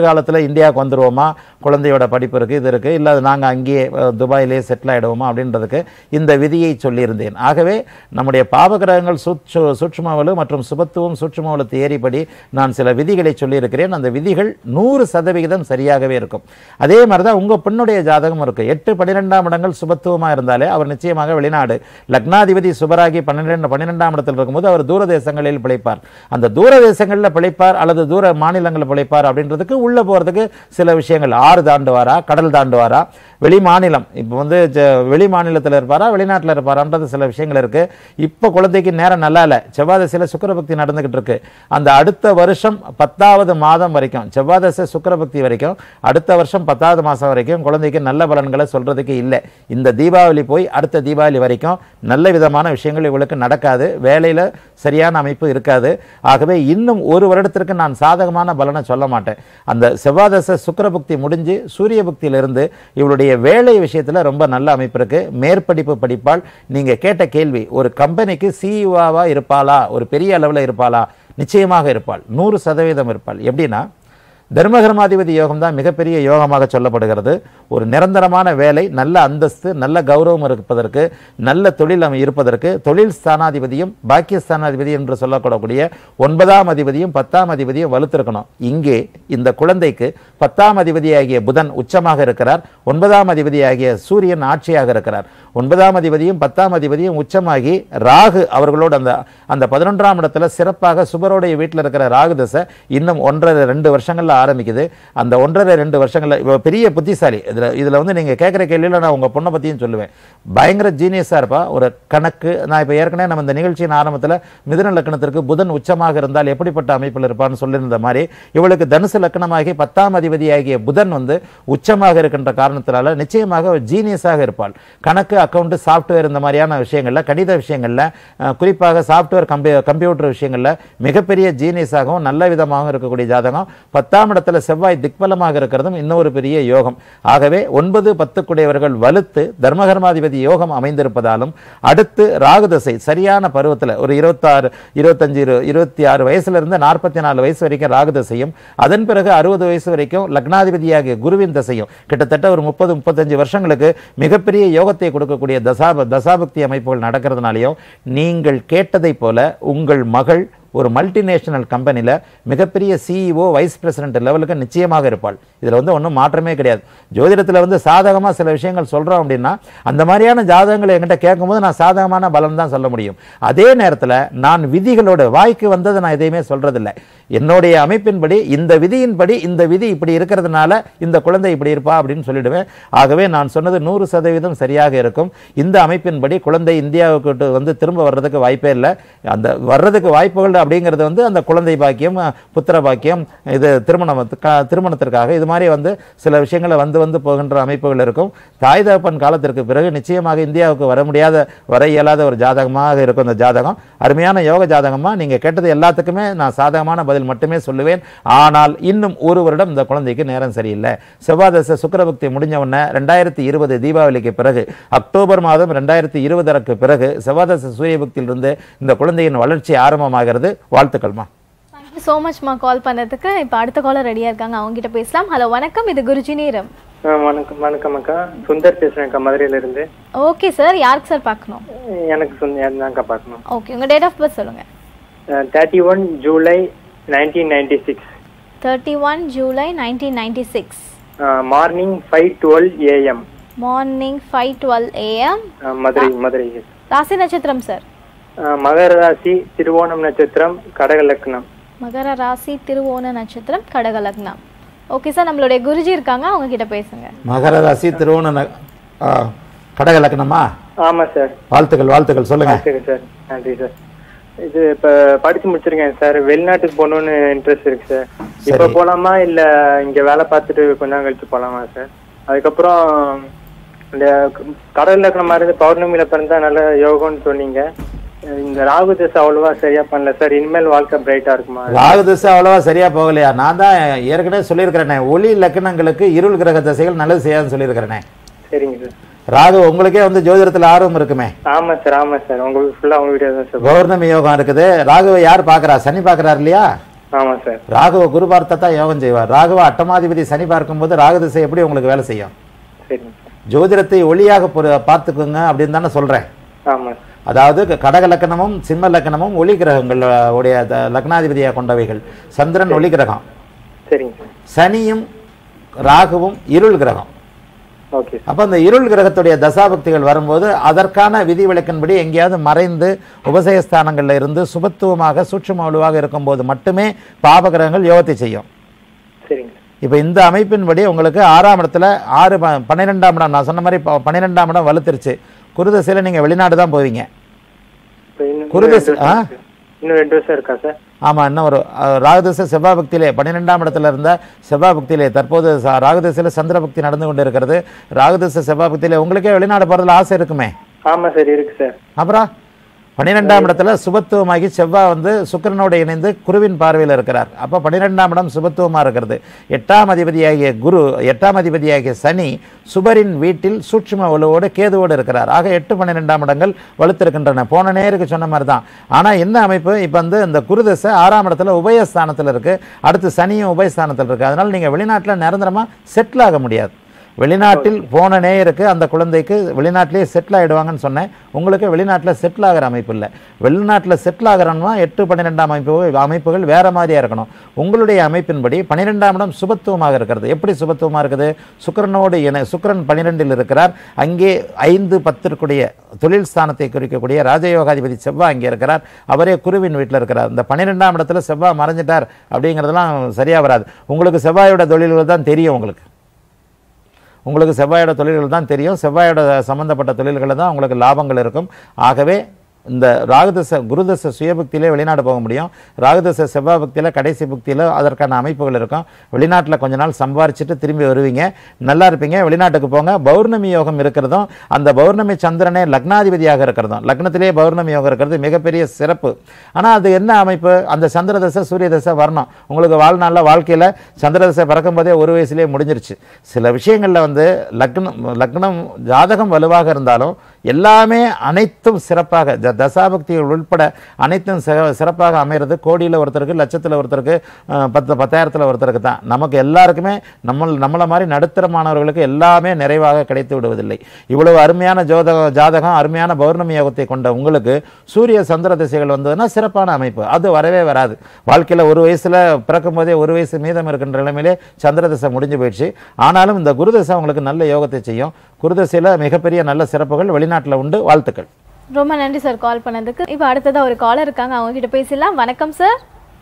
இந்தியாவுக்கு வந்துருவோமா குழந்தையோட படிப்பு இருக்குது இது இருக்குது இல்லை நாங்கள் அங்கேயே அஹ், துபாயிலே செட்டில் ஆகிடுவோமா அப்படின்றதுக்கு இந்த விதியை சொல்லியிருந்தேன் ஆகவே நம்முடைய பாவகிரகங்கள் சூட்சு சூட்சுமவலு மற்றும் சுபத்துவம் சூட்சுமவலு தேரிப்படி நான் சில விதிகளை சொல்லியிருக்கிறேன் அந்த விதிகள் நூறு சதவிகிதம் சரியாகவே இருக்கும் அதே மாதிரி தான் உங்கள் பெண்ணுடைய ஜாதகம் இருக்குது எட்டு பன்னிரெண்டாம் இடங்கள் சுபத்துவமாக இருந்தாலே அவர் நிச்சயமாக வெளிநாடு லக்னாதிபதி சுபராகி பன்னிரெண்டு பன்னிரெண்டாம் இடத்தில் இருக்கும்போது அவர் தூர தேசங்களில் பிழைப்பார் அந்த தூர தேசங்களில் பிழைப்பார் அல்லது தூர மாநிலங்களில் பிழைப்பார் அப்படின்றதுக்கு உள்ளே போகிறதுக்கு சில விஷயங்கள் ஆறு தாண்டுவாரா கடல் தாண்டுவாரா வெளி மாநிலம் இப்போ வந்து ஜ- வெளி மாநிலத்தில் இருப்பாரா வெளிநாட்டில் இருப்பாரான்றது சில விஷயங்கள் இருக்கு இப்போ குழந்தைக்கு நேரம் நல்லா இல்லை செவ்வாதசையில் சுக்கிரபக்தி நடந்துகிட்டு இருக்கு அந்த அடுத்த வருஷம் பத்தாவது மாதம் வரைக்கும் செவ்வாதசை சுக்கிரபக்தி வரைக்கும் அடுத்த வருஷம் பத்தாவது மாதம் வரைக்கும் குழந்தைக்கு நல்ல பலன்களை சொல்றதுக்கு இல்லை இந்த தீபாவளி போய் அடுத்த தீபாவளி வரைக்கும் நல்ல விதமான விஷயங்கள் இவளுக்கு நடக்காது வேலையில் சரியான அமைப்பு இருக்காது ஆகவே இன்னும் ஒரு வருடத்திற்கு நான் சாதகமான பலனை சொல்ல மாட்டேன் அந்த செவ்வாதச சுக்கிரபக்தி முடிஞ்சு சூரிய புக்தியிலிருந்து இவளுடைய வேலை விஷயத்துல ரொம்ப நல்ல அமைப்பு இருக்கு மேற்படிப்பு படிப்பால் நீங்க கேட்ட கேள்வி ஒரு கம்பெனிக்கு சிஇஓவா இருப்பாளா ஒரு பெரிய அளவில் இருப்பாளா நிச்சயமாக இருப்பாள் நூறு சதவீதம் இருப்பாள் எப்படின்னா தர்மகர்மாதிபதி யோகம் தான் மிகப்பெரிய யோகமாக சொல்லப்படுகிறது ஒரு நிரந்தரமான வேலை நல்ல அந்தஸ்து நல்ல கௌரவம் இருப்பதற்கு நல்ல தொழில் அமை இருப்பதற்கு தொழில் ஸ்தானாதிபதியும் பாக்கிய ஸ்தானாதிபதி என்று சொல்லக்கூடக்கூடிய ஒன்பதாம் அதிபதியும் பத்தாம் அதிபதியும் வலுத்திருக்கணும் இங்கே இந்த குழந்தைக்கு பத்தாம் அதிபதியாகிய புதன் உச்சமாக இருக்கிறார் ஒன்பதாம் அதிபதியாகிய சூரியன் ஆட்சியாக இருக்கிறார் ஒன்பதாம் அதிபதியும் பத்தாம் அதிபதியும் உச்சமாகி ராகு அவர்களோடு அந்த அந்த பதினொன்றாம் இடத்துல சிறப்பாக சுபரோடைய வீட்டில் இருக்கிற ராகு தசை இன்னும் ஒன்றரை ரெண்டு வருஷங்கள்ல ஆரம்பிக்குது அந்த ஒன்றரை ரெண்டு வருஷங்கள்ல இவ பெரிய புத்திசாலி இதுல இதுல வந்து நீங்க கேட்குற கேள்வியில நான் உங்க பொண்ணை பத்தியும் சொல்லுவேன் பயங்கர ஜீனியஸா இருப்பா ஒரு கணக்கு நான் இப்போ ஏற்கனவே நம்ம இந்த நிகழ்ச்சியின் ஆரம்பத்துல மிதுன லக்னத்திற்கு புதன் உச்சமாக இருந்தால் எப்படிப்பட்ட அமைப்பில் இருப்பான்னு சொல்லியிருந்த மாதிரி இவளுக்கு தனுசு லக்னமாகி பத்தாம் அதிபதியாகிய புதன் வந்து உச்சமாக இருக்கின்ற காரணத்தினால நிச்சயமாக ஜீனியஸாக இருப்பாள் கணக்கு அக்கவுண்ட் சாஃப்ட்வேர் இந்த மாதிரியான விஷயங்கள்ல கணித விஷயங்கள்ல அஹ், குறிப்பாக சாஃப்ட்வேர் கம்பி கம்ப்யூட்டர் விஷயங்கள்ல மிகப்பெரிய ஜீனியஸாகவும் நல்ல விதமாகவும் இருக்கக்கூடிய ஜாதகம் பத்தாம் இடத்துல செவ்வாய் திக்பலமாக இருக்கிறதும் இன்னொரு பெரிய யோகம் ஆகவே ஒன்பது பத்துக்குடையவர்கள் வலுத்து தர்மகர்மாதிபதி யோகம் அமைந்திருப்பதாலும் அடுத்து ராகுதசை சரியான பருவத்தில் ஒரு இருபத்தாறு இருபத்தஞ்சு இரு- இருபத்தி ஆறு வயசுல இருந்து நாற்பத்தி நாலு வயசு வரைக்கும் ராகுதசையும் அதன் பிறகு அறுபது வயசு வரைக்கும் லக்னாதிபதியாகிய குருவின் தசையும் கிட்டத்தட்ட ஒரு முப்பது முப்பத்தஞ்சு வருஷங்களுக்கு மிகப்பெரிய யோகத்தை கொடுக்கக்கூடிய தசாப தசாபக்தி அமைப்புகள் நடக்கிறதுனாலையும் நீங்கள் கேட்டதைப் போல உங்கள் மகள் ஒரு மல்டிநேஷனல் கம்பெனியில் மிகப்பெரிய சிஇஓ வைஸ் பிரசிடென்ட் லெவலுக்கு நிச்சயமாக இருப்பாள் இதில் வந்து ஒன்றும் மாற்றமே கிடையாது ஜோதிடத்தில் வந்து சாதகமாக சில விஷயங்கள் சொல்கிறோம் அப்படின்னா அந்த மாதிரியான ஜாதகங்களை என்கிட்ட கேட்கும்போது நான் சாதகமான பலன் தான் சொல்ல முடியும் அதே நேரத்தில் நான் விதிகளோட வாய்க்கு வந்ததை நான் எதையுமே சொல்றதில்லை என்னுடைய அமைப்பின்படி இந்த விதியின்படி இந்த விதி இப்படி இருக்கிறதுனால இந்த குழந்தை இப்படி இருப்பா அப்படின்னு சொல்லிடுவேன் ஆகவே நான் சொன்னது நூறு சதவீதம் சரியாக இருக்கும் இந்த அமைப்பின்படி குழந்தை இந்தியாவுக்கு விட்டு வந்து திரும்ப வர்றதுக்கு வாய்ப்பே இல்லை அந்த வர்றதுக்கு வாய்ப்புகள் அப்படிங்கிறது வந்து அந்த குழந்தை பாக்கியம் அஹ், புத்திர பாக்கியம் இது திருமணம் க- திருமணத்திற்காக இது மாதிரி வந்து சில விஷயங்களை வந்து வந்து போகின்ற அமைப்புகள் இருக்கும் தாய் தகப்பன் காலத்திற்கு பிறகு நிச்சயமாக இந்தியாவுக்கு வர முடியாத வர இயலாத ஒரு ஜாதகமாக இருக்கும் இந்த ஜாதகம் அருமையான யோக ஜாதகமா நீங்க கேட்டது எல்லாத்துக்குமே நான் சாதகமான பதில் மட்டுமே சொல்லுவேன் ஆனால் இன்னும் ஒரு வருடம் இந்த குழந்தைக்கு நேரம் சரியில்லை செவ்வாதச சுக்கிரபக்தி முடிஞ்ச உடனே ரெண்டாயிரத்தி இருபது தீபாவளிக்கு பிறகு அக்டோபர் மாதம் ரெண்டாயிரத்தி இருபதற்கு பிறகு செவ்வாதச சூரிய பக்தியிலிருந்து இந்த குழந்தையின் வளர்ச்சி ஆரம்பமாகிறது வாழ்த்துக்கள்மா தேங்க்யூ ஸோ மச்மா கால் பண்ணதுக்கு இப்போ அடுத்த காலர் ரெடியாக இருக்காங்க அவங்க கிட்ட பேசலாம் ஹலோ வணக்கம் இது குருஜி நேரம் ஆ, வணக்கம் வணக்கம் அக்கா சுந்தர் பேசுறேன் அக்கா மதுரையில இருந்து ஓகே சார் யாருக்கு சார் பார்க்கணும் எனக்கு சுந்தர் தான்க்கா பார்க்கணும் ஓகே உங்கள் டேட் ஆஃப் பர்த் சொல்லுங்கள் thirty one July nineteen ninety six thirty one July nineteen ninety six morning five twelve AM morning five twelve AM Madurai Madurai ராசி நட்சத்திரம் சார் ஆ, மகர ராசி திருவோணம் நட்சத்திரம் கடக லக்னம் மகர ராசி திருவோண நட்சத்திரம் கடக லக்னம் ஓகே சார் நம்மளுடைய குருஜி இருக்காங்க அவங்க கிட்ட பேசுங்க மகர ராசி திருவோண ந- ஆ, கடக லக்னமா ஆமா சார் வாழ்த்துக்கள் வாழ்த்துக்கள் சொல்லுங்க சரி சார் நன்றி சார் இது இப்ப படிச்சு முடிச்சிருக்கேன் சார் வெளிநாட்டுக்கு போகணும்னு இன்ட்ரெஸ்ட் இருக்கு சார் இப்ப சரி. போலாமா இல்ல இங்க வேலை பார்த்துட்டு கொஞ்ச நாள் கழிச்சு போலாமா சார் அதுக்கப்புறம் இந்த கடல் இருக்கிற மாதிரி இருந்து பௌர்ணமியில பிறந்தா நல்ல யோகம்னு சொன்னீங்க இந்த ராகு தசை அவ்வளவா சரியா பண்ணல சார் இனிமேல் வாழ்க்கை பிரைட்டா இருக்குமா ராகு திசை அவ்வளவா சரியா போகலையா நான் தான் ஏற்கனவே சொல்லியிருக்கிறேனே ஒளி லக்னங்களுக்கு இருள் கிரக திசைகள் நல்லது செய்யாதுன்னு சொல்லியிருக்கிறேனே சரிங்க சார் ராகு உங்களுக்கே வந்து ஜோதிடத்தில் ஆர்வம் இருக்குமே ஆமா சார் ஆமா சார் உங்க ஃபுல்லா உங்க வீடியோ தான் சார் பௌர்ணமி யோகம் இருக்குது ராகுவை யார் பார்க்கறா சனி பார்க்கறாரு இல்லையா ஆமா சார் ராகுவ குரு பார்த்தா தான் யோகம் செய்வார் ராகுவ அட்டமாதிபதி சனி பார்க்கும்போது ராகு திசை எப்படி உங்களுக்கு வேலை செய்யும் சரிங்க சார் ஜோதிடத்தை ஒளியாக பொரு- பார்த்துக்குங்க அப்படின்னு தானே சொல்றேன் ஆமா சார் அதாவது க- கடக லக்கணமும் சிம்ம லக்கணமும் ஒளி கிரகங்கள் அஹ், உடைய த- லக்னாதிபதியாக கொண்டவைகள் சந்திரன் ஒளி கிரகம் சரிங்க சார் சனியும் ராகுவும் இருள் கிரகம் ஓகே சார் அப்போ அந்த இருள் கிரகத்துடைய தசாபக்திகள் வரும்போது அதற்கான விதிவிலக்கின்படி எங்கேயாவது மறைந்து உபசயஸ்தானங்கள்ல இருந்து சுபத்துவமாக சூட்சும வலுவாக இருக்கும்போது மட்டுமே பாபகிரகங்கள் யோகத்தை செய்யும் சரிங்க சார் இப்போ இந்த அமைப்பின்படி உங்களுக்கு ஆறாம் இடத்துல ஆறு ப- பன்னிரெண்டாம் இடம் நான் சொன்ன மாதிரி ப- பன்னிரெண்டாம் இடம் வலுத்துருச்சு குருதசையில் நீங்கள் வெளிநாடு தான் போவீங்க இப்போ இன்னும் குருதசை இன்னும் ரெண்டு ஆ வருஷம் இருக்கு. இன்னும் ரெண்டு வருஷம் இருக்கா சார் ஆமாம் இன்னும் ஒரு அஹ், ராகுதசை செவ்வாய் பக்தியிலே பன்னிரெண்டாம் இடத்துல இருந்த செவ்வாய் பக்தியிலே தற்போது ச- ராகுதசையில் சந்திர பக்தி நடந்து கொண்டு இருக்கிறது ராகுதசை செவ்வாய் பக்தியிலே உங்களுக்கே வெளிநாடு போகிறதுல ஆசை இருக்குமே ஆமா சார் இருக்கு சார் அப்புறம் பன்னிரெண்டாம் இடத்துல சுபத்துவமாகி செவ்வாய் வந்து சுக்கிரனோடு இணைந்து குருவின் பார்வையில் இருக்கிறார் அப்போ பன்னிரெண்டாம் இடம் சுபத்துவமாக இருக்கிறது எட்டாம் அதிபதியாகிய குரு எட்டாம் அதிபதியாகிய சனி சுபரின் வீட்டில் சூட்சும வலுவோடு கேதுவோடு இருக்கிறார் ஆக எட்டு பன்னிரெண்டாம் இடங்கள் வலுத்திருக்கின்றன போன நேருக்கு சொன்ன மாதிரி தான் ஆனால் என்ன அமைப்பு இப்போ வந்து இந்த குருதசை ஆறாம் இடத்துல உபயஸ்தானத்தில் இருக்குது அடுத்து சனியும் உபயஸ்தானத்தில் இருக்குது அதனால் நீங்கள் வெளிநாட்டில் நிரந்தரமாக செட்டில் ஆக முடியாது வெளிநாட்டில் போன நேயருக்கு அந்த குழந்தைக்கு வெளிநாட்டிலேயே செட்டில் ஆகிடுவாங்கன்னு சொன்னேன் உங்களுக்கு வெளிநாட்டில் செட்டில் ஆகிற அமைப்பு இல்லை வெளிநாட்டில் செட்டில் ஆகிறோம்னா எட்டு பன்னிரெண்டாம் அமைப்பு அமைப்புகள் வேற மாதிரியா இருக்கணும் உங்களுடைய அமைப்பின்படி பன்னிரெண்டாம் இடம் சுபத்துவமாக இருக்கிறது எப்படி சுபத்துவமாக இருக்குது சுக்கிரனோடு இணை சுக்கிரன் பன்னிரெண்டில் இருக்கிறார் அங்கே ஐந்து பத்திற்குடைய தொழில் ஸ்தானத்தை குறிக்கக்கூடிய ராஜயோகாதிபதி செவ்வாய் அங்கே இருக்கிறார் அவரே குருவின் வீட்டில் இருக்கிறார் இந்த பன்னிரெண்டாம் இடத்துல செவ்வாய் மறைஞ்சிட்டார் அப்படிங்கிறதெல்லாம் சரியா வராது உங்களுக்கு செவ்வாயோட தொழில்கள் தான் தெரியும் உங்களுக்கு உங்களுக்கு செவ்வாயோட தொழில்கள் தான் தெரியும் செவ்வாயோட சம்பந்தப்பட்ட தொழில்களில் தான் உங்களுக்கு லாபங்கள் இருக்கும் ஆகவே இந்த ராகுதச குருதச சுயபக்தியிலே வெளிநாடு போக முடியும் ராகுதச செவ்வாய் பக்தியில் கடைசி பக்தியில் அதற்கான அமைப்புகள் இருக்கும் வெளிநாட்டில் கொஞ்ச நாள் சம்பாரிச்சிட்டு திரும்பி வருவீங்க நல்லா இருப்பீங்க வெளிநாட்டுக்கு போங்க பௌர்ணமி யோகம் இருக்கிறதும் அந்த பௌர்ணமி சந்திரனே லக்னாதிபதியாக இருக்கிறதும் லக்னத்திலே பௌர்ணமி யோகம் இருக்கிறது மிகப்பெரிய சிறப்பு ஆனால் அது என்ன அமைப்பு அந்த சந்திர தசை சூரிய தசை வரணும் உங்களுக்கு வாழ்நாளில் வாழ்க்கையில் சந்திர தசை பிறக்கும்போதே ஒரு வயசுலேயே முடிஞ்சிருச்சு சில விஷயங்களில் வந்து லக்னம் லக்னம் ஜாதகம் வலுவாக இருந்தாலும் எல்லாமே அனைத்தும் சிறப்பாக த- தசாபக்திகள் உட்பட அனைத்தும் சிற- சிறப்பாக அமைகிறது கோடியில் ஒருத்தருக்கு லட்சத்தில் ஒருத்தருக்கு அஹ், பத்து பத்தாயிரத்தில் ஒருத்தருக்கு தான் நமக்கு எல்லாருக்குமே நம்ம நம்மளை மாதிரி நடுத்தரமானவர்களுக்கு எல்லாமே நிறைவாக கிடைத்து விடுவதில்லை இவ்வளவு அருமையான ஜோதகம் ஜாதகம் அருமையான பௌர்ணமி யோகத்தை கொண்ட உங்களுக்கு சூரிய சந்திர திசைகள் வந்ததுன்னா சிறப்பான அமைப்பு அது வரவே வராது வாழ்க்கையில் ஒரு வயசுல பிறக்கும் போதே ஒரு வயசு மீதம் இருக்கின்ற நிலைமையிலே சந்திர திசை முடிஞ்சு போயிடுச்சு ஆனாலும் இந்த குருதசை உங்களுக்கு நல்ல யோகத்தை செய்யும் குருதசையில் மிகப்பெரிய நல்ல சிறப்புகள் வெளிநாட்டில் உண்டு வாழ்த்துக்கள் ரொம்ப நன்றி சார் கால் பண்ணதுக்கு இப்போ அடுத்ததா ஒரு காலர் இருக்காங்க அவங்க கிட்ட பேசலாம் வணக்கம் சார்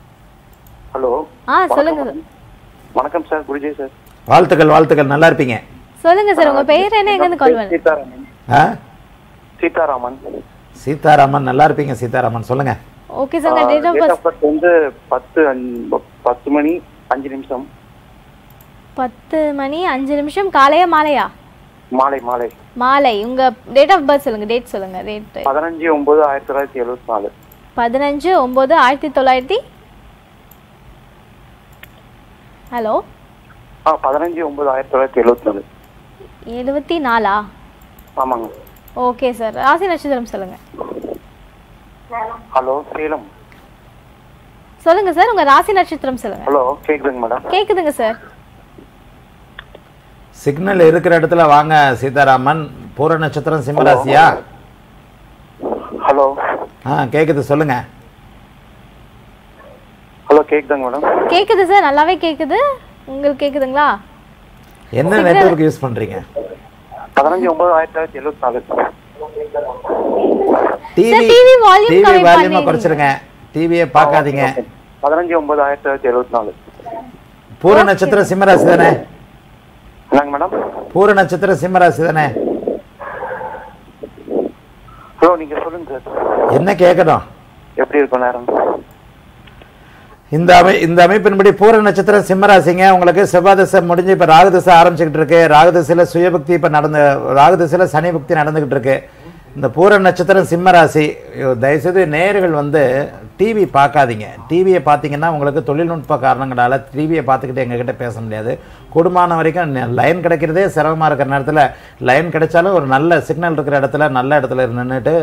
ஹலோ ஆ சொல்லுங்க சார் வணக்கம் சார் குருஜி சார் வாழ்த்துக்கள் வாழ்த்துக்கள் நல்லா இருப்பீங்க சொல்லுங்க சார் உங்க பெயர் என்ன எங்கேருந்து கால் பண்ணு சீதாராமன் ஆ சீதாராமன் சீதாராமன் நல்லா இருப்பீங்க சீதாராமன் சொல்லுங்க ஓகே சார் உங்க date of date birth of birth வந்து பத்து அஞ்சு- பத்து மணி அஞ்சு நிமிஷம் பத்து மணி அஞ்சு நிமிஷம் காலையா மாலையா மாலை மாலை மாலை உங்க டேட் ஆஃப் பர்த் சொல்லுங்க டேட் சொல்லுங்க டேட் பதினஞ்சு ஒன்பது ஆயிரத்தி தொள்ளாயிரத்தி எழுபத்தி நாலு பதினஞ்சு ஒம்பது ஆயிரத்தி தொள்ளாயிரத்தி ஹலோ ஆ பதினஞ்சு ஒன்பது ஆயிரத்தி தொள்ளாயிரத்தி எழுபத்தி நாலு எழுபத்தி நாலா ஆமாங்க ஓகே சார் ராசி நட்சத்திரம் சொல்லுங்க ஹலோ சேலம் சொல்லுங்க சார் உங்க ராசி நட்சத்திரம் சொல்லுங்க ஹலோ கேக்குதுங்க மேடம் கேக்குதுங்க சார் சிக்னல் இருக்கிற இடத்துல வாங்க சீதாராமன் பூர நட்சத்திரம் சிம்மராசியா ஹலோ ஆ கேக்குது சொல்லுங்க ஹலோ கேக்குதுங்க மேடம் கேக்குது சார் நல்லாவே கேக்குது உங்களுக்கு கேக்குதுங்களா என்ன நெட்வொர்க் யூஸ் பண்றீங்க பதினஞ்சு ஒன்பது ஆயிரத்தி தொள்ளாயிரத்தி எழுபத்தி நாலு டிவி TV volume டிவி கம்மி வால்யூமை பண்ணிடுங்க. குறைச்சிருங்க டிவியை பார்க்காதீங்க பதினஞ்சு ஒன்பது ஆயிரத்தி தொள்ளாயிரத்தி எழுபத்தி நாலு பூர நட்சத்திரம் சிம்மராசி தானே என்னங்க மேடம் பூர நட்சத்திரம் சிம்மராசி தானே ஹலோ நீங்க சொல்லுங்க சார் என்ன கேட்கணும் எப்படி இருக்கும் நேரம் இந்த அமை இந்த அமைப்பின்படி பூர நட்சத்திரம் சிம்மராசிங்க உங்களுக்கு செவ்வாதசை முடிஞ்சு இப்போ ராகுதசை ஆரம்பிச்சுக்கிட்டு இருக்கு ராகுதசையில் சுயபக்தி இப்போ நடந்து ராகுதசையில் சனி பக்தி நடந்துக்கிட்டு இருக்கு இந்த பூர நட்சத்திரம் சிம்மராசி ஐயோ, தயவுசெய்து நேயர்கள் வந்து டிவி பார்க்காதீங்க டிவியை பார்த்தீங்கன்னா உங்களுக்கு தொழில்நுட்ப காரணங்களால டிவியை பார்த்துக்கிட்டு எங்ககிட்ட பேச முடியாது கூடுமான வரைக்கும் லைன் கிடைக்கிறதே சிரமமாக இருக்கிற நேரத்தில் லைன் கிடைச்சாலும் ஒரு நல்ல சிக்னல் இருக்கிற இடத்துல நல்ல இடத்துல நின்றுட்டு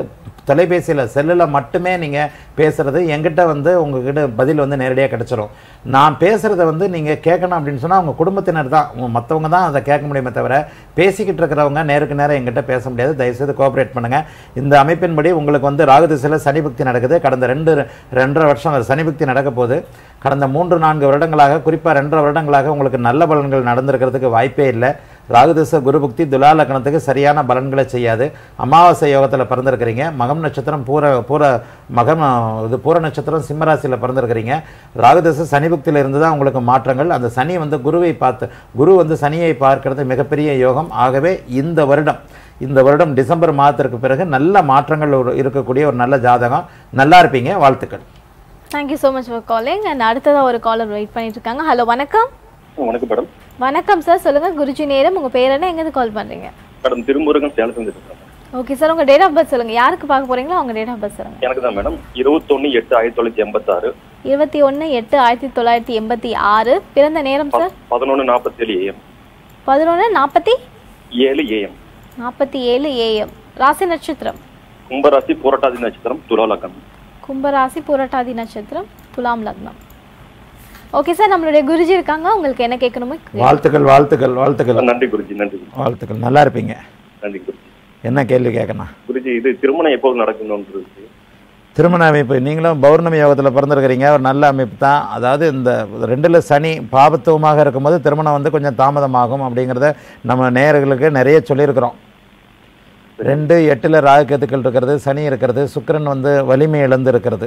தொலைபேசியில் செல்லில் மட்டுமே நீங்கள் பேசுறது என்கிட்ட வந்து உங்ககிட்ட பதில் வந்து நேரடியாக கிடைச்சிரும் நான் பேசுகிறத வந்து நீங்கள் கேட்கணும் அப்படின்னு சொன்னால் அவங்க குடும்பத்தினர் தான் மற்றவங்க தான் அதை கேட்க முடியுமே தவிர பேசிக்கிட்டு இருக்கிறவங்க நேருக்கு நேரம் எங்கிட்ட பேச முடியாது தயவுசெய்து கோஆப்ரேட் பண்ணுங்கள் இந்த அமைப்பின்படி உங்களுக்கு வந்து ராகுதிசையில் சனி புக்தி நடக்குது கடந்த ரெண்டு ரெண்டரை வருஷம் சனி புக்தி நடக்க போகுது கடந்த மூன்று நான்கு வருடங்களாக குறிப்பாக ரெண்டரை வருடங்களாக உங்களுக்கு நல்ல பலன்கள் நடந்திருக்கிறதுக்கு வாய்ப்பே இல்லை ராகுதிச குருபுக்தி துலா லக்னத்துக்கு சரியான பலன்களை செய்யாது அமாவாசை யோகத்தில் பிறந்திருக்கிறீங்க மகம் நட்சத்திரம் பூர பூர மகம் இது பூர நட்சத்திரம் சிம்மராசியில் பிறந்திருக்கிறீங்க ராகுதிச சனி புக்தியில் இருந்து தான் உங்களுக்கு மாற்றங்கள் அந்த சனி வந்து குருவை பார்த்து குரு வந்து சனியை பார்க்கிறது மிகப்பெரிய யோகம் ஆகவே இந்த வருடம் இந்த வருடம் டிசம்பர் மாதத்திற்கு பிறகு நல்ல மாற்றங்கள் ஒரு- இருக்கக்கூடிய ஒரு நல்ல ஜாதகம் நல்லா இருப்பீங்க வாழ்த்துக்கள் thank you so much for calling and அடுத்ததாக ஒரு காலர் வெயிட் பண்ணிட்டு இருக்காங்க ஹலோ வணக்கம் வணக்கம் மேடம் வணக்கம் சார் சொல்லுங்கள் குருஜி நேரம் உங்கள் பேர் என்ன எங்கேருந்து கால் பண்ணுறீங்க மேடம் திருமுருகன் சேலம் செஞ்சுருக்கேன் ஓகே சார் உங்கள் டேட் ஆஃப் பர்த் சொல்லுங்கள் யாருக்கு பார்க்க போகிறீங்களோ அவங்க டேட் ஆஃப் பர்த் சொல்லுங்கள் எனக்கு தான் மேடம் இருபத்தொன்னு எட்டு ஆயிரத்தி தொள்ளாயிரத்தி எண்பத்தாறு இருபத்தி ஒன்று எட்டு ஆயிரத்தி தொள்ளாயிரத்தி எண்பத்தி ஆறு பிறந்த நேரம் சார் பதினொன்று நாற்பத்தேழு ஏஎம் பதினொன்று நாற்பத்தி ஏழு ஏஎம் நாற்பத்தி ஏழு ஏஎம் ராசி நட்சத்திரம் கும்பராசி புரட்டாதி நட்சத்திரம் துலா லக்னம் கும்பராசி புரட்டாதி நட்சத்திரம் துலாம் லக்னம் ஓகே சார் நம்மளுடைய குருஜி இருக்காங்க உங்களுக்கு என்ன கேட்கணுமோ வாழ்த்துக்கள் வாழ்த்துக்கள் வாழ்த்துக்கள் நன்றி குருஜி நன்றி குருஜி. வாழ்த்துக்கள் நல்லா இருப்பீங்க நன்றி குருஜி என்ன கேள்வி கேட்கணும் குருஜி இது திருமணம் எப்போது நடக்கணும்னு இருக்கு திருமண அமைப்பு நீங்களும் பௌர்ணமி யோகத்தில் பிறந்திருக்கிறீங்க ஒரு நல்ல அமைப்பு தான் அதாவது இந்த ரெண்டில் சனி பாபத்துவமாக இருக்கும்போது திருமணம் வந்து கொஞ்சம் தாமதமாகும் அப்படிங்கிறத நம்ம நேயர்களுக்கு நிறைய சொல்லியிருக்கிறோம் ரெண்டு எட்டில் ராகுகேதுக்கள் இருக்கிறது சனி இருக்கிறது சுக்கிரன் வந்து வலிமை இழந்து இருக்கிறது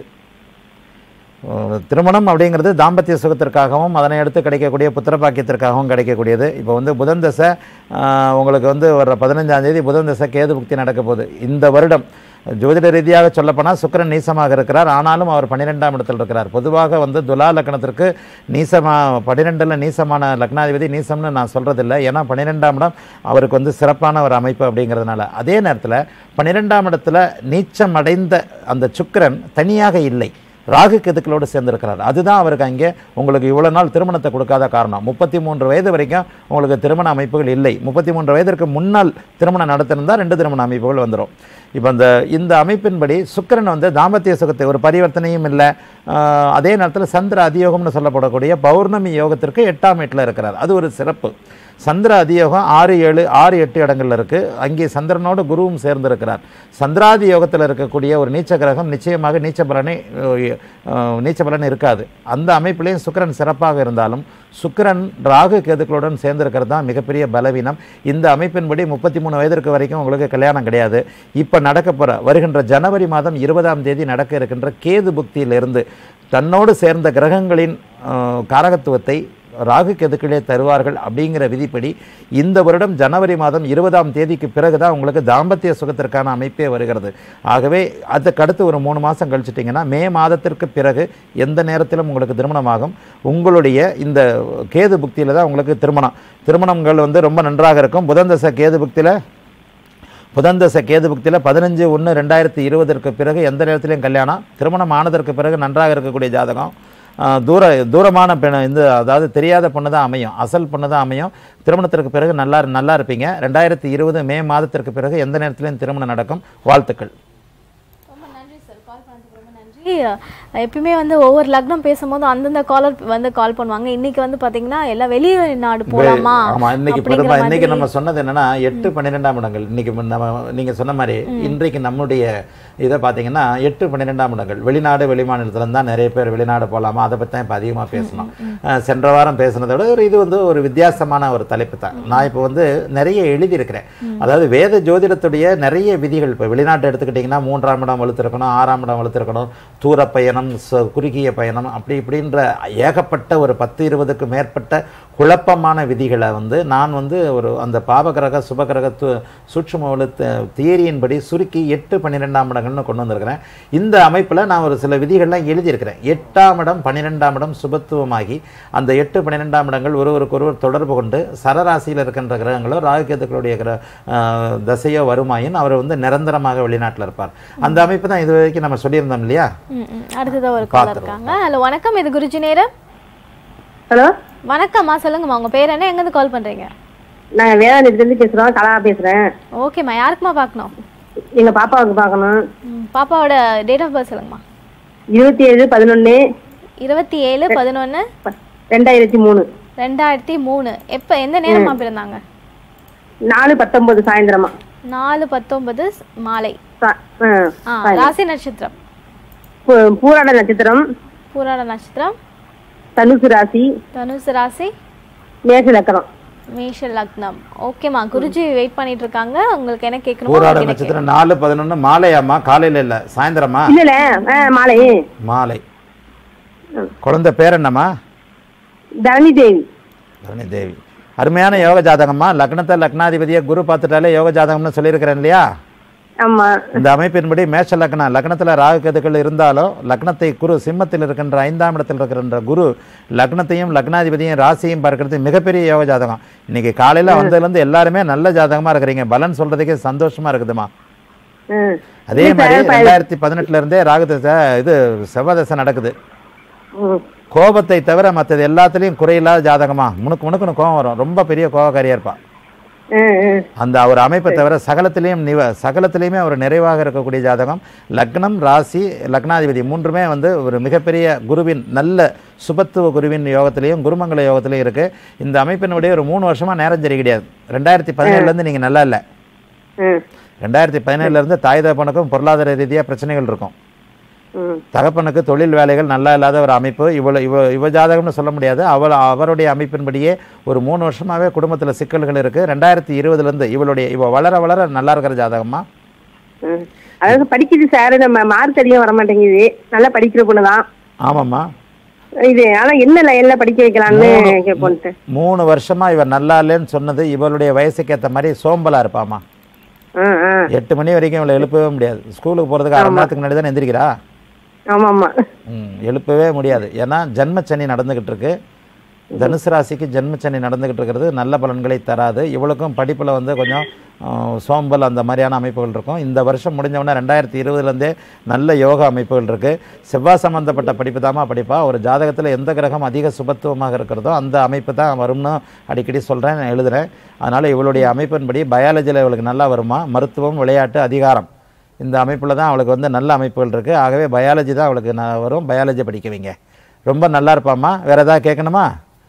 அஹ் திருமணம் அப்படிங்கிறது தாம்பத்திய சுகத்திற்காகவும் அதனை அடுத்து கிடைக்கக்கூடிய புத்திர பாக்கியத்திற்காகவும் கிடைக்கக்கூடியது இப்போ வந்து புதன் தசை ஆஹ், உங்களுக்கு வந்து ஒரு பதினஞ்சாம் தேதி புதன் தசை கேது புக்தி நடக்க போகுது இந்த வருடம் ஜோதிட ரீதியாக சொல்லப்போனால் சுக்கிரன் நீசமாக இருக்கிறார் ஆனாலும் அவர் பன்னிரெண்டாம் இடத்தில் இருக்கிறார் பொதுவாக வந்து துலா லக்னத்திற்கு நீசமா பன்னிரெண்டில் நீசமான லக்னாதிபதி நீசம்னு நான் சொல்கிறதில்ல ஏன்னா பன்னிரெண்டாம் இடம் அவருக்கு வந்து சிறப்பான ஒரு அமைப்பு அப்படிங்கிறதுனால அதே நேரத்தில் பன்னிரெண்டாம் இடத்துல நீச்சம் அடைந்த அந்த சுக்கிரன் தனியாக இல்லை ராகு கேதுக்களோடு சேர்ந்திருக்கிறார் அதுதான் அவருக்கு அங்கே உங்களுக்கு இவ்வளோ நாள் திருமணத்தை கொடுக்காத காரணம் முப்பத்தி மூன்று வயது வரைக்கும் உங்களுக்கு திருமண அமைப்புகள் இல்லை முப்பத்தி மூன்று வயதிற்கு முன்னால் திருமணம் நடத்திருந்தால் ரெண்டு திருமண அமைப்புகள் வந்துடும் இப்போ இந்த இந்த அமைப்பின்படி சுக்கிரன் வந்து தாம்பத்திய சுகத்தை ஒரு பரிவர்த்தனையும் இல்லை ஆஹ், அதே நேரத்தில் சந்திர அதியோகம்னு சொல்லப்படக்கூடிய பௌர்ணமி யோகத்திற்கு எட்டாம் வீட்டில் இருக்கிறார் அது ஒரு சிறப்பு சந்திர அதியோகம் ஆறு ஏழு ஆறு எட்டு இடங்கள்ல இருக்கு அங்கே சந்திரனோடு குருவும் சேர்ந்திருக்கிறார் சந்திராதி யோகத்தில் இருக்கக்கூடிய ஒரு நீச்ச கிரகம் நிச்சயமாக நீச்ச பலனை அஹ், அஹ், நீச்ச பலன் இருக்காது அந்த அமைப்பிலையும் சுக்கிரன் சிறப்பாக இருந்தாலும் சுக்கிரன் ராகு கேதுக்களுடன் சேர்ந்திருக்கிறது தான் மிகப்பெரிய பலவீனம் இந்த அமைப்பின்படி முப்பத்தி மூணு வயதிற்கு வரைக்கும் உங்களுக்கு கல்யாணம் கிடையாது இப்போ நடக்க போகிற வருகின்ற ஜனவரி மாதம் இருபதாம் தேதி நடக்க இருக்கின்ற கேது புக்தியிலிருந்து தன்னோடு சேர்ந்த கிரகங்களின் அஹ், காரகத்துவத்தை ராகு கெதுக்களே தருவார்கள் அப்படிங்கிற விதிப்படி இந்த வருடம் ஜனவரி மாதம் இருபதாம் தேதிக்கு பிறகு தான் உங்களுக்கு தாம்பத்திய சுகத்திற்கான அமைப்பே வருகிறது ஆகவே அதுக்கு அடுத்து ஒரு மூணு மாதம் கழிச்சிட்டிங்கன்னா மே மாதத்திற்கு பிறகு எந்த நேரத்திலும் உங்களுக்கு திருமணமாகும் உங்களுடைய இந்த கேது புக்தியில் தான் உங்களுக்கு திருமணம் திருமணங்கள் வந்து ரொம்ப நன்றாக இருக்கும் புதன் தசை கேது புக்தியில் புதன் தசை கேது புக்தியில் பதினஞ்சு ஒன்று ரெண்டாயிரத்தி இருபதற்கு பிறகு எந்த நேரத்திலையும் கல்யாணம் திருமணம் ஆனதற்கு பிறகு நன்றாக இருக்கக்கூடிய ஜாதகம் ஆஹ் தூர தூரமான பெண் இந்த அதாவது தெரியாத பொண்ணு தான் அமையும் அசல் பொண்ணு தான் அமையும் திருமணத்திற்கு பிறகு நல்லா நல்லா இருப்பீங்க ரெண்டாயிரத்தி இருபது மே மாதத்திற்கு பிறகு எந்த நேரத்திலையும் திருமணம் நடக்கும் வாழ்த்துக்கள் ரொம்ப நன்றி சார் கால் பண்ணதுக்கு ரொம்ப நன்றி அஹ் எப்பயுமே வந்து ஒவ்வொரு லக்னம் பேசும்போது அந்தந்த காலர் வந்து கால் பண்ணுவாங்க இன்னைக்கு வந்து பாத்தீங்கன்னா எல்லாம் வெளிநாடு போலாமா ஆமா இன்னைக்கு அப்படிங்கிற பெருமா இன்னைக்கு மாதிரி- நம்ம சொன்னது என்னன்னா எட்டு பன்னிரெண்டாம் இடங்கள் இன்னைக்கு நம்ம நீங்க சொன்ன மாதிரி இன்றைக்கு நம்முடைய இதை பார்த்தீங்கன்னா எட்டு பன்னிரெண்டாம் இடங்கள் வெளிநாடு வெளிமாநிலத்துல தான் நிறைய பேர் வெளிநாடு போலாமா அதை பத்தி தான் இப்போ அதிகமாக பேசணும் அஹ் சென்ற வாரம் பேசுனதை விட ஒரு இது வந்து ஒரு வித்தியாசமான ஒரு தலைப்பு தான் நான் இப்போ வந்து நிறைய எழுதியிருக்கிறேன் அதாவது வேத ஜோதிடத்துடைய நிறைய விதிகள் இப்போ வெளிநாட்டை எடுத்துக்கிட்டிங்கன்னா மூன்றாம் இடம் வலுத்திருக்கணும் ஆறாம் இடம் வலுத்திருக்கணும் தூர பயணம் ச- குறுகிய பயணம் அப்படி இப்படின்ற ஏகப்பட்ட ஒரு பத்து இருபதுக்கு மேற்பட்ட குழப்பமான விதிகளை வந்து நான் வந்து ஒரு அந்த பாவகிரக சுபகிரக து சூட்சும தியரியின்படி சுருக்கி எட்டு பன்னிரெண்டாம் இடங்கள்னு கொண்டு வந்திருக்கிறேன் இந்த அமைப்பில் நான் ஒரு சில விதிகள்லாம் எழுதியிருக்கிறேன் எட்டாம் இடம் பன்னிரெண்டாம் இடம் சுபத்துவமாகி அந்த எட்டு பன்னிரெண்டாம் இடங்கள் ஒருவருக்கு ஒருவர் தொடர்பு கொண்டு சரராசியில் இருக்கின்ற கிரகங்களோ ராகுகேதுக்களுடைய கிர ஆஹ், தசையோ வருமாயின் அவர் வந்து நிரந்தரமாக வெளிநாட்டில் இருப்பார் அந்த அமைப்பு தான் இது வரைக்கும் நம்ம சொல்லியிருந்தோம் இல்லையா ம், ம். அடுத்ததா ஒரு காலர் பார்த்துருவோம். இருக்காங்க ஹலோ வணக்கம் இது குருஜி நேரம் ஹலோ வணக்கம்மா சொல்லுங்கம்மா உங்க பேர் என்ன எங்கேருந்து கால் பண்றீங்க நான் வேதாநிதிலேருந்து பேசுறோம் கலா பேசுறேன் ஓகேம்மா யாருக்குமா பார்க்கணும் எங்க பாப்பாவுக்கு பார்க்கணும் ம், பாப்பாவோட டேட் ஆஃப் பர்த் சொல்லுங்கம்மா இருபத்தி ஏழு பதினொன்னு இருபத்தி ஏழு பதினொன்று ரெண்டாயிரத்தி மூணு ரெண்டாயிரத்தி மூணு எப்போ எந்த நேரமா பிறந்தாங்க நாலு பத்தொன்பது சாயந்தரமா நாலு பத்தொன்பது மாலை சா- ஆ, ஆ சாயந்தரம். ராசி நட்சத்திரம் பூ- பூராட நட்சத்திரம் பூராட நட்சத்திரம் தனுசு ராசி தனுசு ராசி மேஷ லக்கணம் மேஷ லக்னம் ஓகேம்மா குருஜி வெயிட் பண்ணிட்டு இருக்காங்க உங்களுக்கு என்ன கேட்கணுமோ பூராட அவங்க என்ன நட்சத்திரம் நாலு பதினொன்று மாலையாம்மா காலையில இல்ல சாயந்தரமா இல்ல ஆ, மாலை மாலை குழந்தை பேர் என்னம்மா தரணி தேவி தரணி தேவி அருமையான யோக ஜாதகம்மா லக்னத்தை லக்னாதிபதியை குரு பார்த்துட்டாலே யோக ஜாதகம்னு சொல்லியிருக்கிறேன் இல்லையா ஆமா இந்த அமைப்பின்படி மேஷ லக்னம் லக்னத்தில் ராகு கேதுக்கள் இருந்தாலும் லக்னத்தை குரு சிம்மத்தில் இருக்கின்ற ஐந்தாம் இடத்தில் இருக்கின்ற குரு லக்னத்தையும் லக்னாதிபதியும் ராசியும் பார்க்கறது மிகப்பெரிய யோக ஜாதகம் இன்னைக்கு காலையில வந்ததுலேருந்து எல்லாருமே நல்ல ஜாதகமா இருக்கிறீங்க பலன் சொல்றதுக்கே சந்தோஷமா இருக்குதுமா ம். அதே இல்ல மாதிரி சார், ப- ரெண்டாயிரத்தி பதினெட்டுல இருந்தே ராகு தசை இது செவ்வாய் தசை நடக்குது ம். கோபத்தை தவிர மற்றது எல்லாத்துலேயும் குறையில்லாத ஜாதகமா முணுக்கு முணுக்குன்னு கோபம் வரும் ரொம்ப பெரிய கோபக்காரியா இருப்பா ம், ம். அந்த ஒரு அமைப்பை தவிர சகலத்திலையும் நிவ சகலத்திலையுமே ஒரு நிறைவாக இருக்கக்கூடிய ஜாதகம் லக்னம் ராசி லக்னாதிபதி மூன்றுமே வந்து ஒரு மிகப்பெரிய குருவின் நல்ல சுபத்துவ குருவின் யோகத்திலையும் குருமங்கல யோகத்திலையும் இருக்கு இந்த அமைப்பினுடைய ஒரு மூணு வருஷமா நேரம் சரி கிடையாது ரெண்டாயிரத்தி பதினேழுலேருந்து நீங்கள் நல்லா இல்லை ம். ரெண்டாயிரத்தி பதினேழுலேருந்து தாய் தகப்பனுக்கும் பொருளாதார ரீதியாக பிரச்சனைகள் இருக்கும் ம். தகப்பனுக்கு தொழில் வேலைகள் நல்லா இல்லாத ஒரு அமைப்பு இவ்வளோ இவ இவ ஜாதகம்னு சொல்ல முடியாது அவள் அவருடைய அமைப்பின்படியே ஒரு மூணு வருஷமாவே குடும்பத்தில் சிக்கல்கள் இருக்குது ரெண்டாயிரத்தி இருபதுலேருந்து இவளுடைய இவ வளர வளர நல்லா இருக்கிற ஜாதகமா ம். அதாவது படிக்குது சார் நம்ம மார்க் அதிகம் வர மாட்டேங்குது நல்லா படிக்கிற பொண்ணுதான் ஆமாம்மா இது ஆனா என்ன லைன்ல படிக்க வைக்கலாம்னு கேட்போன்ட்டு மூணு வருஷமா இவ நல்லா இல்லைன்னு சொன்னது இவளுடைய வயசுக்கு ஏற்ற மாதிரி சோம்பலா இருப்பாமா ம், ம். எட்டு மணி வரைக்கும் இவளை எழுப்பவே முடியாது ஸ்கூலுக்கு போகிறதுக்கு அரை மணி நேரத்துக்கு முன்னாடி தான் எந்திரிக்கிறா ஆமா ஆமா ம், எழுப்பவே முடியாது ஏன்னா ஜன்மச்சனி நடந்துகிட்டு இருக்கு தனுசு ராசிக்கு ஜென்மச்சனி நடந்துகிட்டு இருக்கிறது நல்ல பலன்களை தராது இவளுக்கும் படிப்பில் வந்து கொஞ்சம் ஆஹ், சோம்பல் அந்த மாதிரியான அமைப்புகள் இருக்கும் இந்த வருஷம் முடிஞ்ச உடனே ரெண்டாயிரத்தி இருபதுலேருந்தே நல்ல யோகா அமைப்புகள் இருக்குது செவ்வாய் சம்மந்தப்பட்ட படிப்பு தாமா படிப்பா ஒரு ஜாதகத்தில் எந்த கிரகம் அதிக சுபத்துவமாக இருக்கிறதோ அந்த அமைப்பு தான் வரும்னு அடிக்கடி சொல்கிறேன் நான் எழுதுகிறேன் அதனால் இவளுடைய அமைப்பின்படி பயாலஜியில் இவளுக்கு நல்லா வருமா மருத்துவம் விளையாட்டு அதிகாரம் இந்த அமைப்பில் தான் அவளுக்கு வந்து நல்ல அமைப்புகள் இருக்குது ஆகவே பயாலஜி தான் அவளுக்கு நான் வரும் பயாலஜி படிக்க வைங்க ரொம்ப நல்லா இருப்பாம்மா வேறு ஏதாவது கேட்கணுமா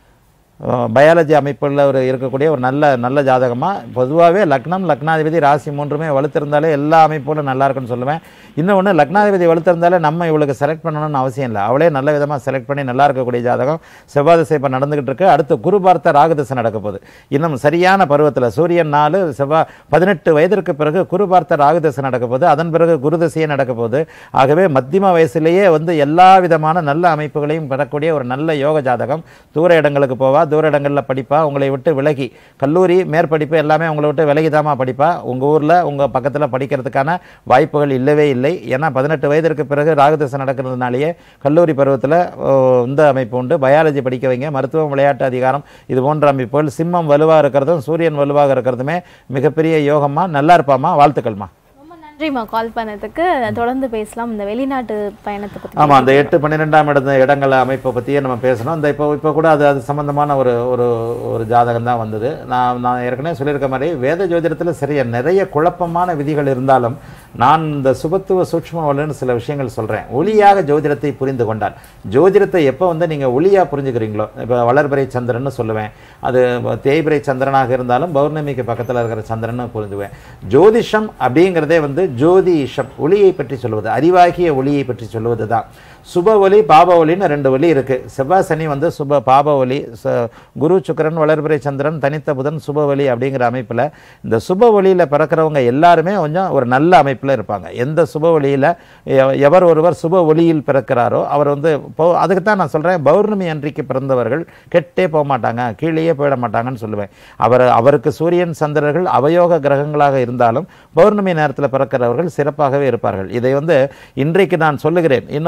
பயாலஜி அமைப்பில் ஒரு இருக்கக்கூடிய ஒரு நல்ல நல்ல ஜாதகமாக பொதுவாகவே லக்னம் லக்னாதிபதி ராசி மூன்றுமே வலுத்திருந்தாலே எல்லா அமைப்புகளும் நல்லா இருக்குன்னு சொல்லுவேன் இன்னொன்று லக்னாதிபதி வலுத்திருந்தாலே நம்ம இவளுக்கு செலக்ட் பண்ணணும்னு அவசியம் இல்லை அவளே நல்ல விதமாக செலக்ட் பண்ணி நல்லா இருக்கக்கூடிய ஜாதகம் செவ்வாய் திசை இப்போ நடந்துகிட்டு இருக்கு அடுத்து குரு பார்த்த ராகு திசை நடக்க போகுது இன்னும் சரியான பருவத்தில் சூரியன் நாலு செவ்வாய் பதினெட்டு வயதிற்கு பிறகு குரு பார்த்த ராகு திசை நடக்க போகுது அதன் பிறகு குரு திசையே நடக்க போகுது ஆகவே மத்தியம வயசுலேயே வந்து எல்லா விதமான நல்ல அமைப்புகளையும் பெறக்கூடிய ஒரு நல்ல யோக ஜாதகம் தூர இடங்களுக்கு போவா தூர இடங்களில் படிப்பா உங்களை விட்டு விலகி கல்லூரி மேற்படிப்பு எல்லாமே உங்களை விட்டு விலகி தாமா படிப்பா உங்கள் ஊரில் உங்கள் பக்கத்தில் படிக்கிறதுக்கான வாய்ப்புகள் இல்லவே இல்லை ஏன்னா பதினெட்டு வயதிற்கு பிறகு ராகுதசை நடக்கிறதுனாலேயே கல்லூரி பருவத்தில் இந்த அமைப்பு உண்டு பயாலஜி படிக்க வைங்க மருத்துவம் விளையாட்டு அதிகாரம் இது போன்ற அமைப்புகள் சிம்மம் வலுவாக இருக்கிறதும் சூரியன் வலுவாக இருக்கிறதுமே மிகப்பெரிய யோகமா நல்லா இருப்பாமா வாழ்த்துக்கள்மா ரொம்ப நன்றிம்மா கால் பண்ணதுக்கு தொடர்ந்து பேசலாம் இந்த வெளிநாட்டு பயணத்தை பத்தி ஆமாம் அந்த எட்டு பன்னிரெண்டாம் இடத்த இடங்கள அமைப்பை பற்றியே நம்ம பேசணும் இந்த இப்போ இப்போ கூட அது அது சம்மந்தமான ஒரு ஒரு ஒரு ஜாதகம் தான் வந்தது நான் நான் ஏற்கனவே சொல்லியிருக்க மாதிரி வேத ஜோதிடத்தில் சரியா நிறைய குழப்பமான விதிகள் இருந்தாலும் நான் இந்த சுபத்துவ சூட்சும வல்லுன்னு சில விஷயங்கள் சொல்கிறேன் ஒளியாக ஜோதிடத்தை புரிந்து கொண்டால் ஜோதிடத்தை எப்போ வந்து நீங்கள் ஒளியாக புரிஞ்சுக்கிறீங்களோ இப்போ வளர்பிறை சந்திரன்னு சொல்லுவேன் அது தேய்பிறை சந்திரனாக இருந்தாலும் பௌர்ணமிக்கு பக்கத்தில் இருக்கிற சந்திரன்னு புரிஞ்சுவேன் ஜோதிஷம் அப்படிங்கிறதே வந்து ஜோதிஷம் ஒளியை பற்றி சொல்லுவது அறிவாகிய ஒளியை பற்றி சொல்லுவது தான் சுப ஒலி பாப ஒலின்னு ரெண்டு ஒலி இருக்கு செவ்வாய் சனி வந்து சுப பாப ஒலி ச- குரு சுக்கிரன் வளர்பிறை சந்திரன் தனித்த புதன் சுப ஒலி அப்படிங்கிற அமைப்பில் இந்த சுப ஒலியில் பிறக்கிறவங்க எல்லாருமே கொஞ்சம் ஒரு நல்ல அமைப்பில் இருப்பாங்க எந்த சுப ஒலியில் எவர் ஒருவர் சுப ஒலியில் பிறக்கிறாரோ அவர் வந்து இப்போ அதுக்கு தான் நான் சொல்கிறேன் பௌர்ணமி அன்றைக்கு பிறந்தவர்கள் கெட்டே போக மாட்டாங்க கீழேயே போயிட மாட்டாங்கன்னு சொல்லுவேன் அவர் அவருக்கு சூரியன் சந்திரர்கள் அவயோக கிரகங்களாக இருந்தாலும் பௌர்ணமி நேரத்தில் பிறக்கிறவர்கள் சிறப்பாகவே இருப்பார்கள் இதை வந்து இன்றைக்கு நான் சொல்லுகிறேன் இன்னும் ஒரு நூறு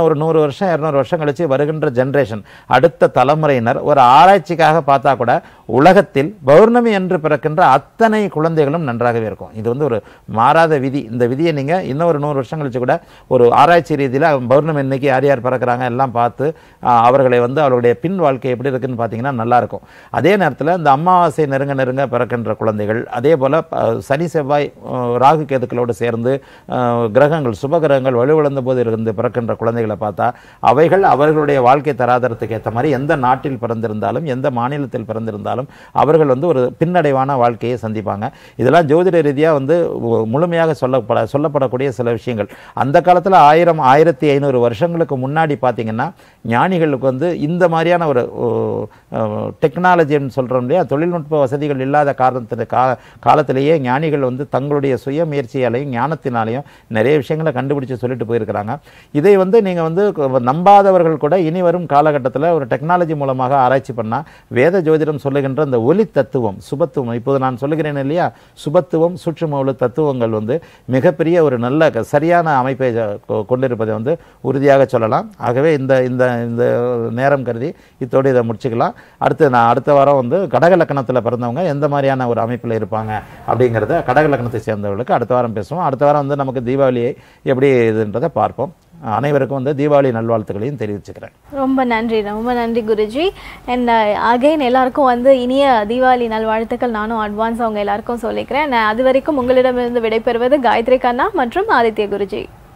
வருஷம் இரநூறு வருஷம் கழிச்சு வருகின்ற ஜென்ரேஷன் அடுத்த தலைமுறையினர் ஒரு ஆராய்ச்சிக்காக பார்த்தா கூட உலகத்தில் பௌர்ணமி என்று பிறக்கின்ற அத்தனை குழந்தைகளும் நன்றாகவே இருக்கும் இது வந்து ஒரு மாறாத விதி இந்த விதியை நீங்கள் இன்னும் ஒரு நூறு வருஷம் கழிச்சு கூட ஒரு ஆராய்ச்சி ரீதியில் பௌர்ணமி இன்னைக்கு யார் யார் பிறக்கிறாங்க எல்லாம் பார்த்து ஆஹ், அவர்களை வந்து அவருடைய பின் வாழ்க்கை எப்படி இருக்குன்னு பார்த்தீங்கன்னா நல்லா இருக்கும் அதே நேரத்தில் இந்த அமாவாசை நெருங்க நெருங்க பிறக்கின்ற குழந்தைகள் அதே போல் சனி செவ்வாய் ஆஹ், ராகு கேதுக்களோடு சேர்ந்து ஆஹ், கிரகங்கள் சுப கிரகங்கள் வலுவிழந்த போது இருந்து பிறக்கின்ற குழந்தைகளை பார்த்தா அவைகள் அவர்களுடைய வாழ்க்கை தராதரத்துக்கு ஏற்ற மாதிரி எந்த நாட்டில் பிறந்திருந்தாலும் எந்த மாநிலத்தில் பிறந்திருந்தாலும் அவர்கள் வந்து ஒரு பின்னடைவான வாழ்க்கையை சந்திப்பாங்க இதெல்லாம் ஜோதிட ரீதியாக வந்து ஒ- முழுமையாக சொல்லப்பட சொல்லப்படக்கூடிய சில விஷயங்கள் அந்த காலத்தில் ஆயிரம் ஆயிரத்தி ஐநூறு வருஷங்களுக்கு முன்னாடி பார்த்தீங்கன்னா ஞானிகளுக்கு வந்து இந்த மாதிரியான ஒரு டெக்னாலஜின்னு சொல்கிறோம் இல்லையா தொழில்நுட்ப வசதிகள் இல்லாத காரணத்தில் கா காலத்திலேயே ஞானிகள் வந்து தங்களுடைய சுய முயற்சியாலையும் ஞானத்தினாலையும் நிறைய விஷயங்களை கண்டுபிடிச்சு சொல்லிட்டு போயிருக்கிறாங்க இதை வந்து நீங்கள் வந்து க- நம்பாதவர்கள் கூட இனி வரும் காலகட்டத்தில் ஒரு டெக்னாலஜி மூலமாக ஆராய்ச்சி பண்ணால் வேத ஜோதிடம் சொல்லுகின்ற அந்த ஒலி தத்துவம் சுபத்துவம் இப்போது நான் சொல்லுகிறேன் இல்லையா சுபத்துவம் சூட்சும ஒளி தத்துவங்கள் வந்து மிகப்பெரிய ஒரு நல்ல க- சரியான அமைப்பை ஜ- கொ- கொண்டிருப்பதை வந்து உறுதியாக சொல்லலாம் ஆகவே இந்த இந்த இந்த நேரம் கருதி இத்தோடு இதை முடிச்சுக்கலாம் அடுத்து நான் அடுத்த வாரம் வந்து கடக லக்கணத்தில் பிறந்தவங்க எந்த மாதிரியான ஒரு அமைப்பில் இருப்பாங்க அப்படிங்கிறத கடக லக்கணத்தை சேர்ந்தவர்களுக்கு அடுத்த வாரம் பேசுவோம் அடுத்த வாரம் வந்து நமக்கு தீபாவளியை எப்படி இதுன்றதை பார்ப்போம் அனைவருக்கும் வந்து தீபாவளி நல்வாழ்த்துக்களையும் தெரிவிச்சுக்கிறேன் ரொம்ப நன்றி ரொம்ப நன்றி குருஜி அண்ட் அகைன் எல்லாருக்கும் வந்து இனிய தீபாவளி நல்வாழ்த்துக்கள் நானும் அட்வான்ஸ் அவங்க எல்லாருக்கும் சொல்லிக்கிறேன் நான் அது வரைக்கும் உங்களிடமிருந்து விடைபெறுவது காயத்ரி கண்ணா மற்றும் ஆதித்ய குருஜி